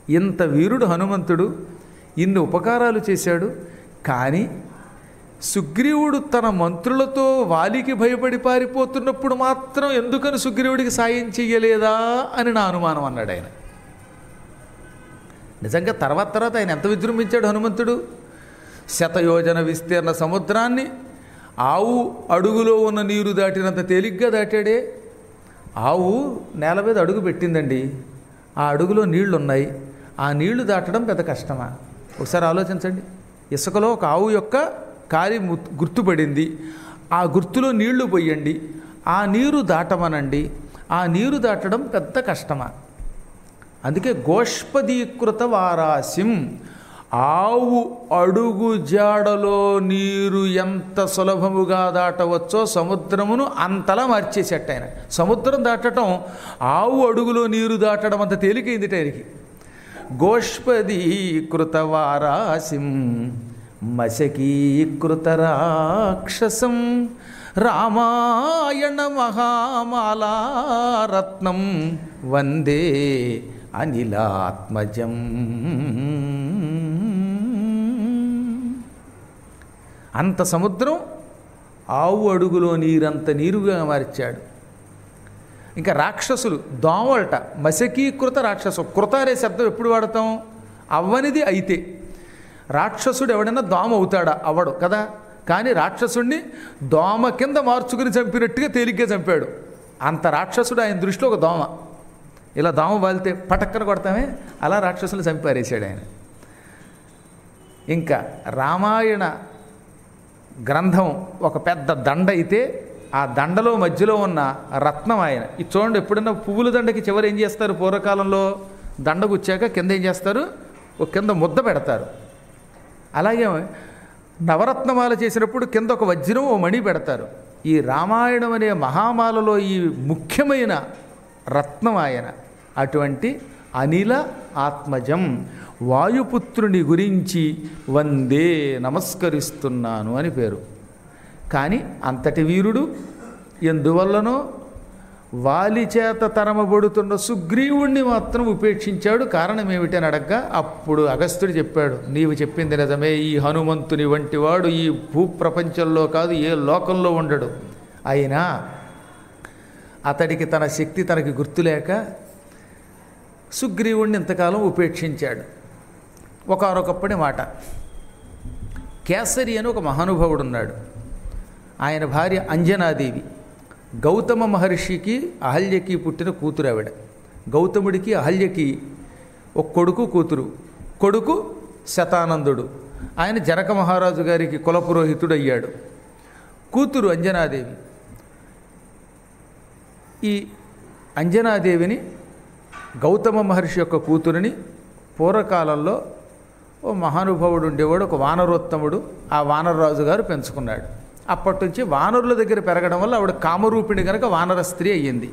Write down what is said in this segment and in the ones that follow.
ఇంత వీరుడు హనుమంతుడు ఇన్ని ఉపకారాలు చేశాడు కానీ సుగ్రీవుడు తన మంత్రులతో వాలికి భయపడి పారిపోతున్నప్పుడు మాత్రం ఎందుకని సుగ్రీవుడికి సాయం చెయ్యలేదా అని నా అనుమానం అన్నాడు ఆయన నిజంగా తర్వాత తర్వాత ఆయన ఎంత విజృంభించాడు హనుమంతుడు శతయోజన విస్తీర్ణ సముద్రాన్ని ఆవు అడుగులో ఉన్న నీరు దాటినంత తేలిగ్గా దాటాడే ఆవు నేల మీద అడుగు పెట్టిందండి ఆ అడుగులో నీళ్లు ఉన్నాయి ఆ నీళ్లు దాటడం పెద్ద కష్టమా ఒకసారి ఆలోచించండి ఇసుకలో ఒక ఆవు యొక్క కాలి ము- గుర్తుపడింది ఆ గుర్తులో నీళ్లు పోయండి ఆ నీరు దాటమనండి ఆ నీరు దాటడం పెద్ద కష్టమా అందుకే గోష్పదీకృత వారాసిం ఆవు అడుగు జాడలో నీరు ఎంత సులభముగా దాటవచ్చో సముద్రమును అంతలా మార్చేసేట ఆయన సముద్రం దాటటం ఆవు అడుగులో నీరు దాటడం అంత తేలికైంది ఆయనకి గోష్పదీకృత వారాసిం మశకీకృత రాక్షసం రామాయణ మహామాలారత్నం వందే అనిలాత్మజం అంత సముద్రం ఆవు అడుగులో నీరంత నీరుగా మార్చాడు ఇంకా రాక్షసులు దోమలట మశకీకృత రాక్షసు కృత అనే శబ్దం ఎప్పుడు వాడతాం అవ్వనిది అయితే రాక్షసుడు ఎవడైనా దోమ అవుతాడా అవ్వడు కదా కానీ రాక్షసుడిని దోమ కింద మార్చుకుని చంపినట్టుగా తేలిగ్గా చంపాడు అంత రాక్షసుడు ఆయన దృష్టిలో ఒక దోమ ఇలా దోమ వాలితే పటక్కన కొడతామే అలా రాక్షసులు చంపారేశాడు ఆయన ఇంకా రామాయణ గ్రంథం ఒక పెద్ద దండ అయితే ఆ దండలో మధ్యలో ఉన్న రత్నం ఆయన ఇది చూడండి ఎప్పుడన్నా పువ్వుల దండకి చివరి ఏం చేస్తారు పూర్వకాలంలో దండ గుచ్చాక కింద ఏం చేస్తారు ఒక కింద ముద్ద పెడతారు అలాగే నవరత్నమాల చేసినప్పుడు కింద ఒక వజ్రం ఓ మణి పెడతారు ఈ రామాయణం అనే మహామాలలో ఈ ముఖ్యమైన రత్నం ఆయన అటువంటి అనిల ఆత్మజం వాయుపుత్రుని గురించి వందే నమస్కరిస్తున్నాను అని పేరు కానీ అంతటి వీరుడు ఎందువల్లనో వాలి చేత తరమబడుతున్న సుగ్రీవుణ్ణి మాత్రం ఉపేక్షించాడు కారణం ఏమిటని అడగ్గా అప్పుడు అగస్త్యుడు చెప్పాడు నీవు చెప్పింది నిజమే ఈ హనుమంతుని వంటి వాడు ఈ భూప్రపంచంలో కాదు ఏ లోకంలో ఉండడు అయినా అతడికి తన శక్తి తనకి గుర్తులేక సుగ్రీవుణ్ణి ఇంతకాలం ఉపేక్షించాడు ఒకనొకప్పటి మాట కేసరి అని ఒక మహానుభావుడు ఉన్నాడు ఆయన భార్య అంజనాదేవి గౌతమ మహర్షికి అహల్యకి పుట్టిన కూతురు ఆవిడ గౌతముడికి అహల్యకి ఒక కొడుకు కూతురు కొడుకు శతానందుడు ఆయన జనక మహారాజు గారికి కులపురోహితుడు అయ్యాడు కూతురు అంజనాదేవి ఈ అంజనాదేవిని గౌతమ మహర్షి యొక్క కూతురిని పూర్వకాలంలో ఓ మహానుభావుడు ఉండేవాడు ఒక వానరోత్తముడు ఆ వానరరాజు గారు పెంచుకున్నాడు అప్పటి నుంచి వానరుల దగ్గర పెరగడం వల్ల ఆవిడ కామరూపిణి కనుక వానర స్త్రీ అయ్యింది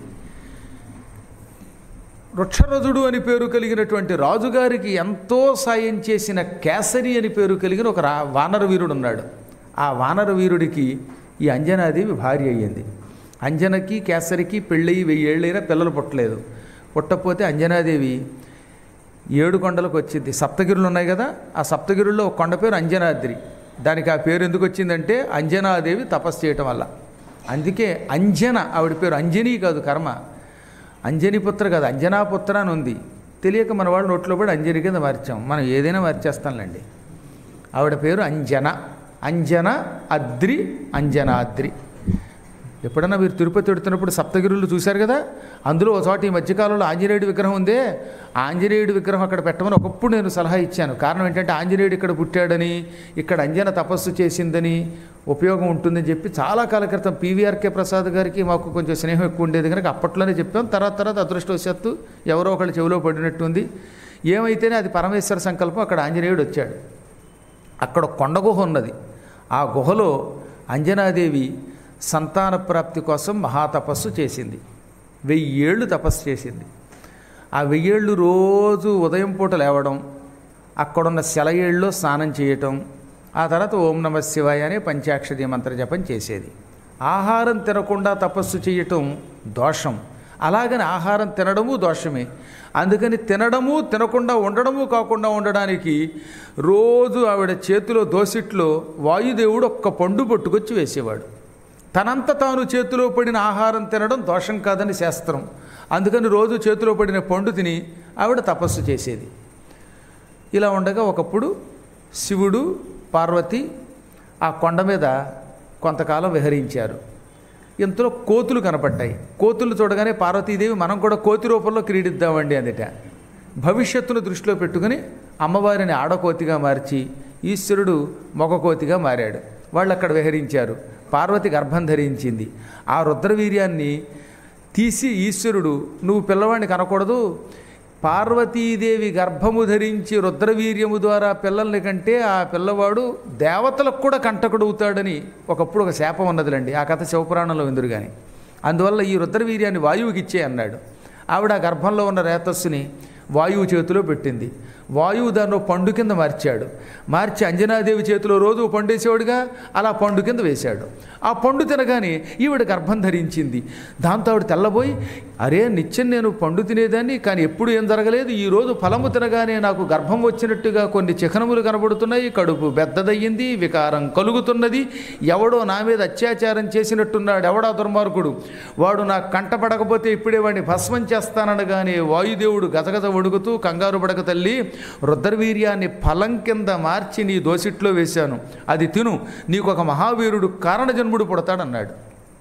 వృక్షరథుడు అని పేరు కలిగినటువంటి రాజుగారికి ఎంతో సాయం చేసిన కేసరి అని పేరు కలిగిన ఒక రా వానర వీరుడు ఉన్నాడు ఆ వానర వీరుడికి ఈ అంజనాదేవి భార్య అయ్యింది అంజనకి కేసరికి పెళ్ళయి వెయ్యేళ్ళైనా పిల్లలు పుట్టలేదు పుట్టకపోతే అంజనాదేవి ఏడు కొండలకు వచ్చింది సప్తగిరులు ఉన్నాయి కదా ఆ సప్తగిరుల్లో ఒక కొండ పేరు అంజనాద్రి దానికి ఆ పేరు ఎందుకు వచ్చిందంటే అంజనాదేవి తపస్సు చేయటం వల్ల అందుకే అంజన ఆవిడ పేరు అంజనీ కాదు కర్మ అంజనీపుత్ర కాదు అంజనాపుత్ర అని ఉంది తెలియక మన వాళ్ళు నోట్లో పడి అంజని కింద మార్చాం మనం ఏదైనా మార్చేస్తాంలేండి ఆవిడ పేరు అంజన అంజన అద్రి అంజనాద్రి ఎప్పుడన్నా మీరు తిరుపతి వెడుతున్నప్పుడు సప్తగిరులు చూశారు కదా అందులో ఒక చోట ఈ మధ్యకాలంలో ఆంజనేయుడి విగ్రహం ఉందే ఆ ఆంజనేయుడి విగ్రహం అక్కడ పెట్టమని ఒకప్పుడు నేను సలహా ఇచ్చాను కారణం ఏంటంటే ఆంజనేయుడు ఇక్కడ పుట్టాడని ఇక్కడ అంజన తపస్సు చేసిందని ఉపయోగం ఉంటుందని చెప్పి చాలా కాల క్రితం పీవీఆర్కే ప్రసాద్ గారికి మాకు కొంచెం స్నేహం ఎక్కువ ఉండేది కనుక అప్పట్లోనే చెప్పాం తర్వాత తర్వాత అదృష్టవశాత్తు ఎవరో ఒకళ్ళు చెవిలో పడినట్టుంది ఏమైతేనే అది పరమేశ్వర సంకల్పం అక్కడ ఆంజనేయుడు వచ్చాడు అక్కడ ఒక కొండ గుహ ఉన్నది ఆ గుహలో అంజనాదేవి సంతాన ప్రాప్తి కోసం మహాతపస్సు చేసింది వెయ్యి ఏళ్ళు తపస్సు చేసింది ఆ వెయ్యేళ్ళు రోజు ఉదయం పూట లేవడం అక్కడున్న సెలయేళ్ళలో స్నానం చేయటం ఆ తర్వాత ఓం నమ శివాయ అనే పంచాక్షరి మంత్ర జపం చేసేది ఆహారం తినకుండా తపస్సు చేయటం దోషం అలాగని ఆహారం తినడము దోషమే అందుకని తినడము తినకుండా ఉండడము కాకుండా ఉండడానికి రోజు ఆవిడ చేతిలో దోసిట్లో వాయుదేవుడు ఒక్క పండు పట్టుకొచ్చి వేసేవాడు తనంత తాను చేతిలో పడిన ఆహారం తినడం దోషం కాదని శాస్త్రం అందుకని రోజు చేతిలో పడిన పండు తిని ఆవిడ తపస్సు చేసేది ఇలా ఉండగా ఒకప్పుడు శివుడు పార్వతి ఆ కొండ మీద కొంతకాలం విహరించారు ఇంతలో కోతులు కనపడ్డాయి కోతులు చూడగానే పార్వతీదేవి మనం కూడా కోతి రూపంలో క్రీడిద్దామండి అందుట భవిష్యత్తును దృష్టిలో పెట్టుకుని అమ్మవారిని ఆడకోతిగా మార్చి ఈశ్వరుడు మగ కోతిగా మారాడు వాళ్ళు అక్కడ విహరించారు పార్వతి గర్భం ధరించింది ఆ రుద్రవీర్యాన్ని తీసి ఈశ్వరుడు నువ్వు పిల్లవాడిని కనకూడదు పార్వతీదేవి గర్భము ధరించి రుద్రవీర్యము ద్వారా పిల్లల్ని కంటే ఆ పిల్లవాడు దేవతలకు కూడా కంటకుడవుతాడని ఒకప్పుడు ఒక శాపం ఉన్నదిలండి ఆ కథ శివపురాణంలో విందురు కానీ అందువల్ల ఈ రుద్రవీర్యాన్ని వాయువుకి ఇచ్చే అన్నాడు ఆవిడ ఆ గర్భంలో ఉన్న రేతస్సుని వాయువు చేతిలో పెట్టింది వాయువు దాన్ని ఓ పండు కింద మార్చాడు మార్చి అంజనాదేవి చేతిలో రోజు ఓ పండు వేసేవాడుగా అలా పండు కింద వేశాడు ఆ పండు తినగానే ఈవిడ గర్భం ధరించింది దాంతో ఆవిడ తెల్లబోయి అరే నిత్యం నేను పండు తినేదాన్ని కానీ ఎప్పుడు ఏం జరగలేదు ఈ రోజు ఫలము తినగానే నాకు గర్భం వచ్చినట్టుగా కొన్ని చిహ్నములు కనబడుతున్నాయి కడుపు పెద్దదయ్యింది వికారం కలుగుతున్నది ఎవడో నా మీద అత్యాచారం చేసినట్టున్నాడు ఎవడా దుర్మార్గుడు వాడు నాకు కంటపడకపోతే ఇప్పుడే వాడిని భస్మం చేస్తాననగానే వాయుదేవుడు గజగజ ఒడుగుతూ కంగారు పడక తల్లి రుద్రవీర్యాన్ని ఫలం కింద మార్చి నీ దోసిట్లో వేశాను అది తిను నీకు ఒక మహావీరుడు కారణజన్ముడు పుడతాడన్నాడు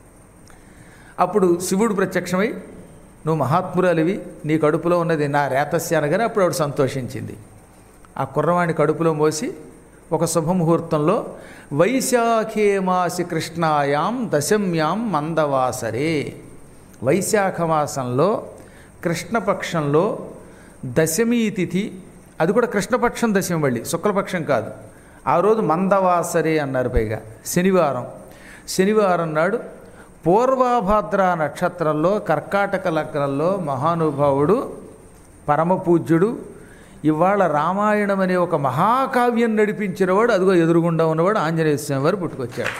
అప్పుడు శివుడు ప్రత్యక్షమై నువ్వు మహాత్మురాలివి నీ కడుపులో ఉన్నది నా రేతస్య అనగానే అప్పుడు ఆవిడ సంతోషించింది ఆ కుర్రవాణి కడుపులో మోసి ఒక శుభముహూర్తంలో వైశాఖే మాసి కృష్ణాయాం దశమ్యాం మందవాసరే వైశాఖ మాసంలో కృష్ణపక్షంలో దశమీ తిథి అది కూడా కృష్ణపక్షం దశమి మళ్ళీ శుక్లపక్షం కాదు ఆ రోజు మందవాసరే అన్నారు పైగా శనివారం శనివారం నాడు పూర్వాభాద్ర నక్షత్రంలో కర్కాటక లగ్నంలో మహానుభావుడు పరమపూజ్యుడు ఇవాళ రామాయణం అనే ఒక మహాకావ్యం నడిపించినవాడు అదిగో ఎదురుగుండా ఉన్నవాడు ఆంజనేయ స్వామి వారు పుట్టుకొచ్చాడు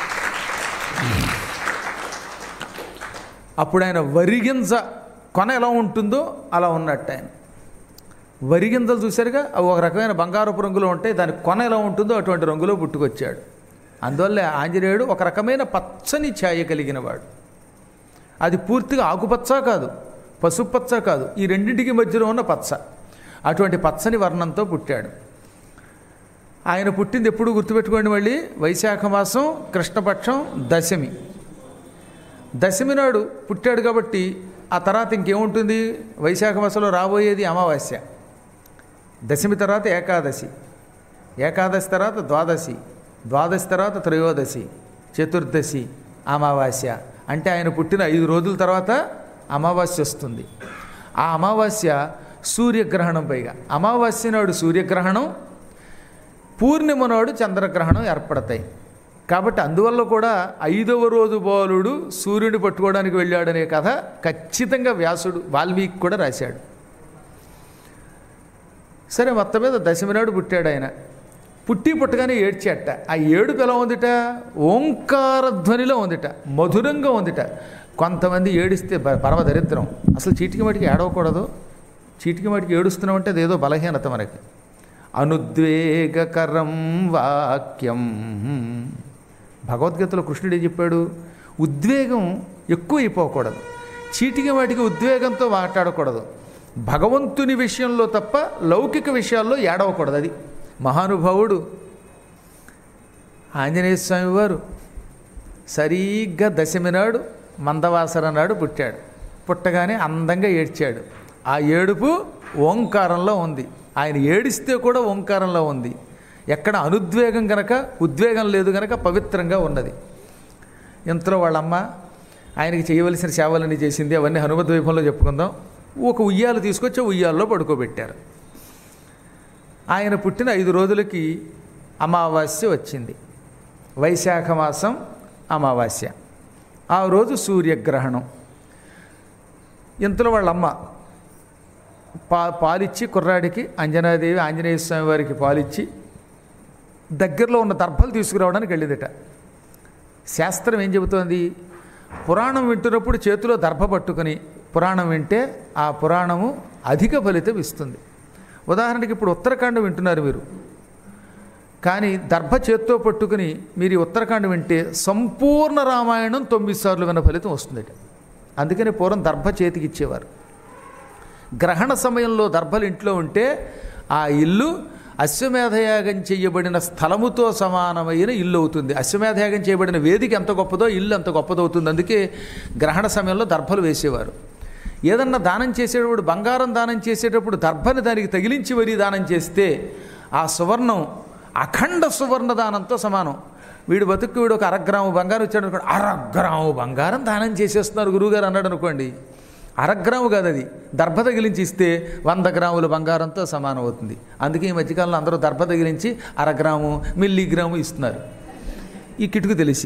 అప్పుడు ఆయన వరిగింజ కొన ఎలా ఉంటుందో అలా ఉన్నట్టు ఆయన వరిగింజలు చూశారుగా అవి ఒక రకమైన బంగారపు రంగులో ఉంటాయి దాని కొన ఎలా ఉంటుందో అటువంటి రంగులో పుట్టుకొచ్చాడు అందువల్ల ఆంజనేయుడు ఒక రకమైన పచ్చని ఛాయ కలిగిన వాడు అది పూర్తిగా ఆకుపచ్చ కాదు పసుపచ్చ కాదు ఈ రెండింటికి మధ్యలో ఉన్న పచ్చ అటువంటి పచ్చని వర్ణంతో పుట్టాడు ఆయన పుట్టింది ఎప్పుడు గుర్తుపెట్టుకోండి మళ్ళీ వైశాఖ మాసం కృష్ణపక్షం దశమి దశమి నాడు పుట్టాడు కాబట్టి ఆ తర్వాత ఇంకేముంటుంది వైశాఖ మాసంలో రాబోయేది అమావాస్య దశమి తర్వాత ఏకాదశి ఏకాదశి తర్వాత ద్వాదశి ద్వాదశి తర్వాత త్రయోదశి చతుర్దశి అమావాస్య అంటే ఆయన పుట్టిన ఐదు రోజుల తర్వాత అమావాస్య వస్తుంది ఆ అమావాస్య సూర్యగ్రహణం పైగా అమావాస్య నాడు సూర్యగ్రహణం పూర్ణిమ నాడు చంద్రగ్రహణం ఏర్పడతాయి కాబట్టి అందువల్ల కూడా ఐదవ రోజు బాలుడు సూర్యుని పట్టుకోవడానికి వెళ్ళాడనే కథ ఖచ్చితంగా వ్యాసుడు వాల్మీకి కూడా రాశాడు సరే మొత్తం మీద దశమి నాడు పుట్టాడు ఆయన పుట్టి పుట్టగానే ఏడ్చేట ఆ ఏడుపు ఎలా ఉందిట ఓంకార ధ్వనిలో ఉందిట మధురంగా ఉందిట కొంతమంది ఏడిస్తే ప- పరమ దరిద్రం అసలు చీటికి మటికి ఏడవకూడదు చీటికి మటికి ఏడుస్తున్నాం అంటే అదేదో బలహీనత మనకి అనుద్వేగకరం వాక్యం భగవద్గీతలో కృష్ణుడు ఏం చెప్పాడు ఉద్వేగం ఎక్కువ అయిపోకూడదు చీటికి వాటికి ఉద్వేగంతో మాట్లాడకూడదు భగవంతుని విషయంలో తప్ప లౌకిక విషయాల్లో ఏడవకూడదు అది మహానుభావుడు ఆంజనేయ స్వామి వారు సరిగ్గా దశమి నాడు మందవాసర నాడు పుట్టాడు పుట్టగానే అందంగా ఏడ్చాడు ఆ ఏడుపు ఓంకారంలో ఉంది ఆయన ఏడిస్తే కూడా ఓంకారంలో ఉంది ఎక్కడ అనుద్వేగం గనక ఉద్వేగం లేదు గనక పవిత్రంగా ఉన్నది ఇంతలో వాళ్ళమ్మ ఆయనకి చేయవలసిన సేవలన్నీ చేసింది అవన్నీ హనుమద్వీపంలో చెప్పుకుందాం ఒక ఉయ్యాలు తీసుకొచ్చి ఆ ఉయ్యాల్లో పడుకోబెట్టారు ఆయన పుట్టిన ఐదు రోజులకి అమావాస్య వచ్చింది వైశాఖ మాసం అమావాస్య ఆ రోజు సూర్యగ్రహణం ఇంతలో వాళ్ళమ్మ పా పాలిచ్చి కుర్రాడికి అంజనాదేవి ఆంజనేయ స్వామి వారికి పాలిచ్చి దగ్గరలో ఉన్న దర్భలు తీసుకురావడానికి వెళ్ళిందట శాస్త్రం ఏం చెబుతోంది పురాణం వింటున్నప్పుడు చేతిలో దర్భ పట్టుకొని పురాణం వింటే ఆ పురాణము అధిక ఫలితం ఇస్తుంది ఉదాహరణకి ఇప్పుడు ఉత్తరాఖండ వింటున్నారు మీరు కానీ దర్భ చేత్తో పట్టుకుని మీరు ఈ ఉత్తరాఖండ వింటే సంపూర్ణ రామాయణం తొమ్మిది సార్లు విన్న ఫలితం వస్తుంది అందుకని పూర్వం దర్భ చేతికి ఇచ్చేవారు గ్రహణ సమయంలో దర్భలు ఇంట్లో ఉంటే ఆ ఇల్లు అశ్వమేధయాగం చేయబడిన స్థలముతో సమానమైన ఇల్లు అవుతుంది అశ్వమేధయాగం చేయబడిన వేదిక ఎంత గొప్పదో ఇల్లు అంత గొప్పదవుతుంది అందుకే గ్రహణ సమయంలో దర్భలు వేసేవారు ఏదన్నా దానం చేసేటప్పుడు బంగారం దానం చేసేటప్పుడు దర్భని దానికి తగిలించి వరి దానం చేస్తే ఆ సువర్ణం అఖండ సువర్ణ దానంతో సమానం వీడు బతుకు వీడు ఒక అరగ్రాము బంగారం ఇచ్చాడు అనుకోండి అరగ్రాము బంగారం దానం చేసేస్తున్నారు గురువుగారు అన్నాడు అనుకోండి అరగ్రాము కాదు అది దర్భ తగిలించి ఇస్తే వంద గ్రాముల బంగారంతో సమానం అవుతుంది అందుకే ఈ మధ్యకాలంలో అందరూ దర్భ తగిలించి అరగ్రాము మిల్లీగ్రాము ఇస్తున్నారు ఈ కిటుకు తెలిసి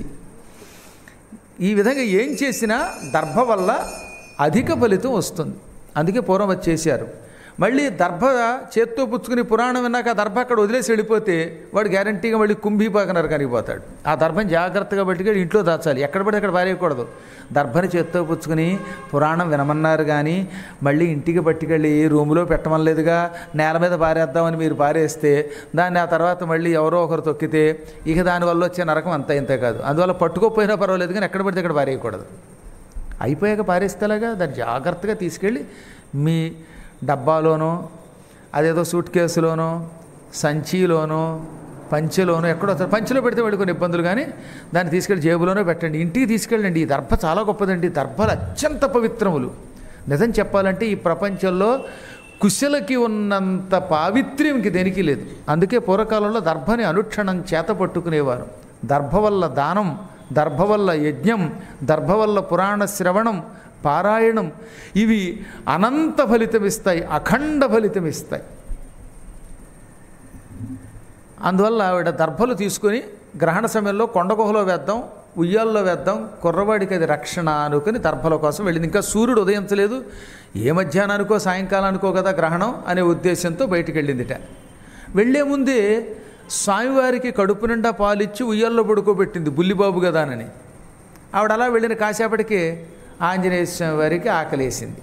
ఈ విధంగా ఏం చేసినా దర్భ వల్ల అధిక ఫలితం వస్తుంది అందుకే పూర్వం అది చేశారు మళ్ళీ దర్భ చేత్తో పుచ్చుకుని పురాణం విన్నాక ఆ దర్భ అక్కడ వదిలేసి వెళ్ళిపోతే వాడు గ్యారంటీగా మళ్ళీ కుంభీపాక నరకానికి పోతాడు ఆ దర్భని జాగ్రత్తగా పట్టుకెళ్ళి ఇంట్లో దాచాలి ఎక్కడ పడి అక్కడ పారేయకూడదు దర్భని చేత్తో పుచ్చుకుని పురాణం వినమన్నారు కానీ మళ్ళీ ఇంటికి పట్టుకెళ్ళి రూములో పెట్టమనలేదుగా నేల మీద పారేద్దామని మీరు పారేస్తే దాన్ని ఆ తర్వాత మళ్ళీ ఎవరో ఒకరు తొక్కితే ఇక దానివల్ల వచ్చే నరకం అంత ఇంతే కాదు అందువల్ల పట్టుకోకపోయినా పర్వాలేదు కానీ ఎక్కడ పడితే అక్కడ పారేయకూడదు అయిపోయాక పారేస్తేలాగా దాన్ని జాగ్రత్తగా తీసుకెళ్ళి మీ డబ్బాలోనో అదేదో సూట్ కేసులోనో సంచిలోనో పంచెలోనో ఎక్కడో పంచెలో పెడితే వాడి కొన్ని ఇబ్బందులు కానీ దాన్ని తీసుకెళ్ళి జేబులోనో పెట్టండి ఇంటికి తీసుకెళ్ళండి ఈ దర్భ చాలా గొప్పదండి దర్భలు అత్యంత పవిత్రములు నిజం చెప్పాలంటే ఈ ప్రపంచంలో కుశలకి ఉన్నంత పావిత్ర్యం ఇంక దేనికి లేదు అందుకే పూర్వకాలంలో దర్భని అనుక్షణం చేత పట్టుకునేవారు దర్భ వల్ల దానం దర్భ వల్ల యజ్ఞం దర్భ వల్ల పురాణ శ్రవణం పారాయణం ఇవి అనంత ఫలితమిస్తాయి అఖండ ఫలితమిస్తాయి అందువల్ల ఆవిడ దర్భలు తీసుకొని గ్రహణ సమయంలో కొండగుహలో వేద్దాం ఉయ్యాల్లో వేద్దాం కుర్రవాడికి అది రక్షణ అనుకుని దర్భల కోసం వెళ్ళింది ఇంకా సూర్యుడు ఉదయించలేదు ఏ మధ్యాహ్నానికో సాయంకాలానికో కదా గ్రహణం అనే ఉద్దేశంతో బయటికి వెళ్ళిందిట వెళ్ళే ముందే స్వామివారికి కడుపు నిండా పాలిచ్చి ఉయ్యాల్లో పడుకోబెట్టింది బుల్లిబాబు గదానని ఆవిడ అలా వెళ్ళిన కాసేపటికి ఆంజనేయ స్వామి వారికి ఆకలేసింది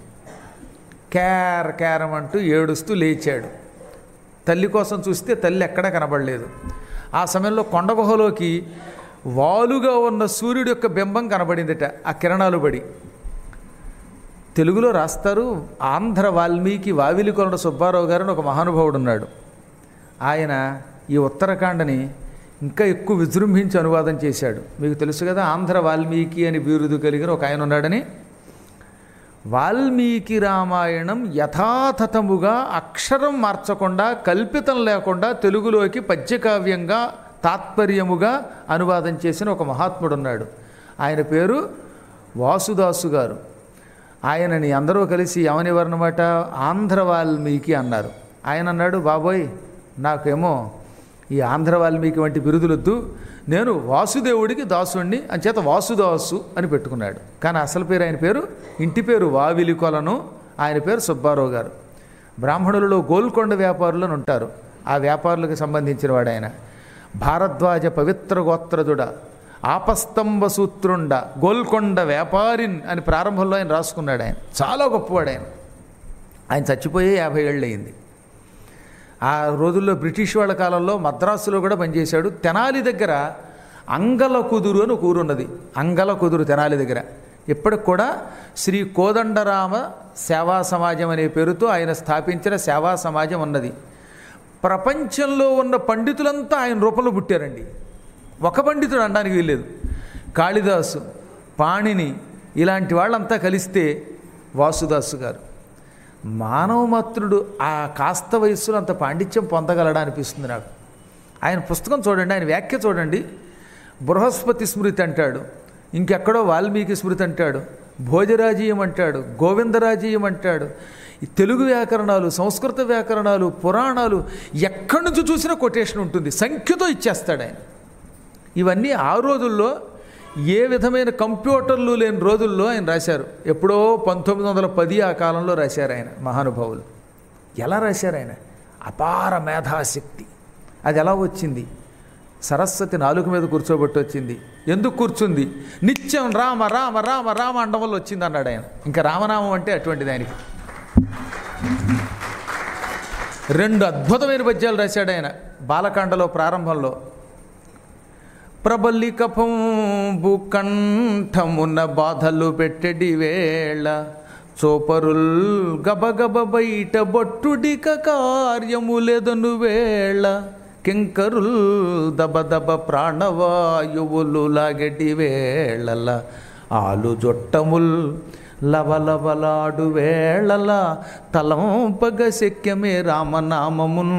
కేర్ కేరమంటూ ఏడుస్తూ లేచాడు తల్లి కోసం చూస్తే తల్లి ఎక్కడా కనబడలేదు ఆ సమయంలో కొండ గుహలోకి వాలుగా ఉన్న సూర్యుడి యొక్క బింబం కనబడిందిట ఆ కిరణాలు పడి తెలుగులో రాస్తారు ఆంధ్ర వాల్మీకి వావిలికొండ సుబ్బారావు గారు అని ఒక మహానుభావుడు ఉన్నాడు ఆయన ఈ ఉత్తరాఖండని ఇంకా ఎక్కువ విజృంభించి అనువాదం చేశాడు మీకు తెలుసు కదా ఆంధ్ర వాల్మీకి అని బిరుదు కలిగిన ఒక ఆయన ఉన్నాడని వాల్మీకి రామాయణం యథాతథముగా అక్షరం మార్చకుండా కల్పితం లేకుండా తెలుగులోకి పద్యకావ్యంగా తాత్పర్యముగా అనువాదం చేసిన ఒక మహాత్ముడు ఉన్నాడు ఆయన పేరు వాసుదాసు గారు ఆయనని అందరూ కలిసి ఏమనివారనమాట ఆంధ్ర వాల్మీకి అన్నారు ఆయన అన్నాడు బాబోయ్ నాకేమో ఈ ఆంధ్ర వాల్మీకి వంటి బిరుదులొద్దు నేను వాసుదేవుడికి దాసుణ్ణి అంచేత వాసుదాసు అని పెట్టుకున్నాడు కానీ అసలు పేరు ఆయన పేరు ఇంటి పేరు వావిలి కొలను ఆయన పేరు సుబ్బారావు గారు బ్రాహ్మణులలో గోల్కొండ వ్యాపారులు అని ఉంటారు ఆ వ్యాపారులకు సంబంధించిన వాడు ఆయన భారద్వాజ పవిత్ర గోత్రజుడ ఆపస్తంభ సూత్రుండ గోల్కొండ వ్యాపారిన్ అని ప్రారంభంలో ఆయన రాసుకున్నాడు ఆయన చాలా గొప్పవాడు ఆయన ఆయన చచ్చిపోయే యాభై ఏళ్ళు అయింది ఆ రోజుల్లో బ్రిటిష్ వాళ్ళ కాలంలో మద్రాసులో కూడా పనిచేశాడు తెనాలి దగ్గర అంగల కుదురు అని ఒక ఊరున్నది అంగల కుదురు తెనాలి దగ్గర ఇప్పటికి కూడా శ్రీ కోదండరామ సేవా సమాజం అనే పేరుతో ఆయన స్థాపించిన సేవా సమాజం ఉన్నది ప్రపంచంలో ఉన్న పండితులంతా ఆయన రూపంలో పుట్టారండి ఒక పండితుడు అనడానికి వీల్లేదు కాళిదాసు పాణిని ఇలాంటి వాళ్ళంతా కలిస్తే వాసుదాసు గారు మానవమాత్రుడు ఆ కాస్త వయస్సులో అంత పాండిత్యం పొందగలడా అనిపిస్తుంది నాకు ఆయన పుస్తకం చూడండి ఆయన వ్యాఖ్య చూడండి బృహస్పతి స్మృతి అంటాడు ఇంకెక్కడో వాల్మీకి స్మృతి అంటాడు భోజరాజీయం అంటాడు గోవిందరాజీయం అంటాడు ఈ తెలుగు వ్యాకరణాలు సంస్కృత వ్యాకరణాలు పురాణాలు ఎక్కడి నుంచి చూసినా కొటేషన్ ఉంటుంది సంఖ్యతో ఇచ్చేస్తాడు ఆయన ఇవన్నీ ఆ రోజుల్లో ఏ విధమైన కంప్యూటర్లు లేని రోజుల్లో ఆయన రాశారు ఎప్పుడో పంతొమ్మిది వందల పది ఆ కాలంలో రాశారు ఆయన మహానుభావులు ఎలా రాశారు ఆయన అపార మేధాశక్తి అది ఎలా వచ్చింది సరస్వతి నాలుగు మీద కూర్చోబెట్టి వచ్చింది ఎందుకు కూర్చుంది నిత్యం రామ రామ రామ రామ అండం వల్ల వచ్చింది అన్నాడు ఆయన ఇంకా రామనామం అంటే అటువంటిది ఆయనకి రెండు అద్భుతమైన పద్యాలు రాశాడు ఆయన బాలకాండలో ప్రారంభంలో ప్రబలికపంబు కంఠమున బాధలు పెట్టెడి వేళ చోపరుల్ గబగబ బయట బొట్టుడిక కార్యములెదను వేళ కింకరుల్ దబదబ ప్రాణవాయువులు లాగెటి వేళల ఆలు జొట్టముల్ లవలవలాడు వేళల తలంపగ శక్యమే రామనామమున్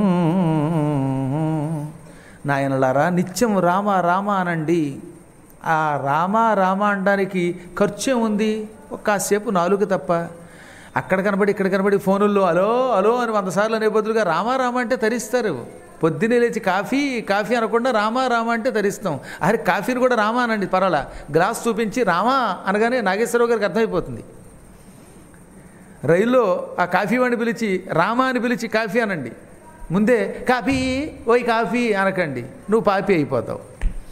నాయనలారా నిత్యం రామ రామ అనండి ఆ రామ రామ అనడానికి ఖర్చు ఉంది ఒక కాసేపు నాలుగు తప్ప అక్కడ కనబడి ఇక్కడ కనబడి ఫోనుల్లో అలో అలో అని వంద సార్లు అనే బదులుగా రామ రామ అంటే తరిస్తారు పొద్దున్నే లేచి కాఫీ కాఫీ అనకుండా రామా రామ అంటే తరిస్తాం అరే కాఫీని కూడా రామా అనండి పర్వాలా గ్లాస్ చూపించి రామా అనగానే నాగేశ్వరరావు గారికి అర్థమైపోతుంది రైల్లో ఆ కాఫీ వాడిని పిలిచి రామా అని పిలిచి కాఫీ అనండి ముందే కాఫీ ఓయ్ కాఫీ అనకండి నువ్వు పాపి అయిపోతావు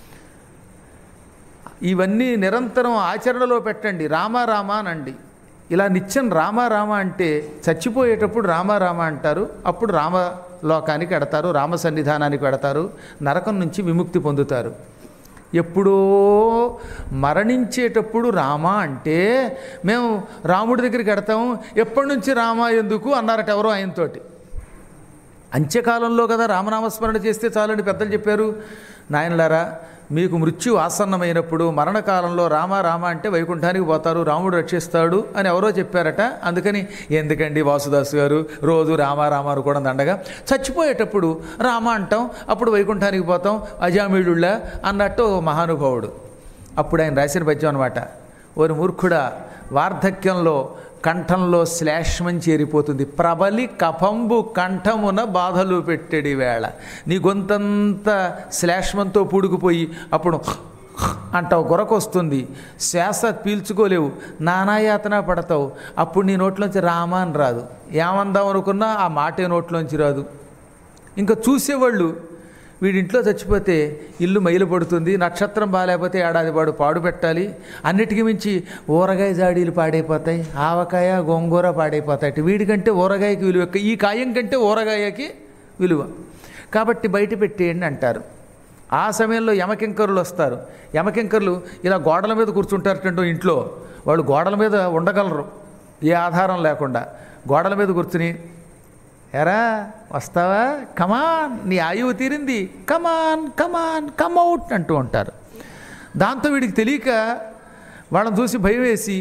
ఇవన్నీ నిరంతరం ఆచరణలో పెట్టండి రామ రామ అనండి ఇలా నిత్యం రామ రామ అంటే చచ్చిపోయేటప్పుడు రామ రామ అంటారు అప్పుడు రామలోకానికి ఎడతారు రామ సన్నిధానానికి పెడతారు నరకం నుంచి విముక్తి పొందుతారు ఎప్పుడో మరణించేటప్పుడు రామ అంటే మేము రాముడి దగ్గరికి ఎడతాము ఎప్పటి నుంచి రామ ఎందుకు అన్నారట ఎవరో ఆయనతోటి అంత్యకాలంలో కదా రామనామస్మరణ చేస్తే చాలని పెద్దలు చెప్పారు నాయనలారా మీకు మృత్యు ఆసన్నమైనప్పుడు మరణకాలంలో రామ రామ అంటే వైకుంఠానికి పోతారు రాముడు రక్షిస్తాడు అని ఎవరో చెప్పారట అందుకని ఎందుకండి వాసుదాసు గారు రోజు రామ రామ అని కూడా దండగా చచ్చిపోయేటప్పుడు రామ అంటాం అప్పుడు వైకుంఠానికి పోతాం అజామిళుళ్ళ అన్నట్టు ఓ మహానుభావుడు అప్పుడు ఆయన రాసిన పద్యం అనమాట ఓరి మూర్ఖుడా వార్ధక్యంలో కంఠంలో శ్లేష్మం చేరిపోతుంది ప్రబలి కఫంబు కంఠమున బాధలు పెట్టెడి వేళ నీ గొంతంతా శ్లేష్మంతో పూడుకుపోయి అప్పుడు అంటావు గొరకొస్తుంది శ్వాస పీల్చుకోలేవు నానాయాతన పడతావు అప్పుడు నీ నోట్లోంచి రామా అని రాదు ఏమందాం అనుకున్నా ఆ మాటే నోట్లోంచి రాదు ఇంకా చూసేవాళ్ళు వీడింట్లో చచ్చిపోతే ఇల్లు మైలు పడుతుంది నక్షత్రం బాగాలేకపోతే ఏడాది పాడు పాడు పెట్టాలి అన్నిటికీ మించి ఊరగాయ జాడీలు పాడైపోతాయి ఆవకాయ గోంగూర పాడైపోతాయి వీడికంటే ఊరగాయకి విలువ ఎక్కువ. ఈ కాయం కంటే ఊరగాయకి విలువ కాబట్టి బయట పెట్టేయండి అంటారు ఆ సమయంలో యమకింకరులు వస్తారు యమకింకరులు ఇలా గోడల మీద కూర్చుంటారటంటూ ఇంట్లో వాళ్ళు గోడల మీద ఉండగలరు ఏ ఆధారం లేకుండా గోడల మీద కూర్చుని ఎరా వస్తావా కమాన్ నీ ఆయువు తీరింది కమాన్ కమాన్ కమ్అవుట్ అంటూ ఉంటారు దాంతో వీడికి తెలియక వాళ్ళని చూసి భయం వేసి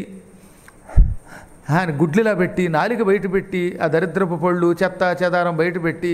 ఆయన గుడ్లిలా పెట్టి నాలిక బయట పెట్టి ఆ దరిద్రపు పళ్ళు చెత్త చెదారం బయట పెట్టి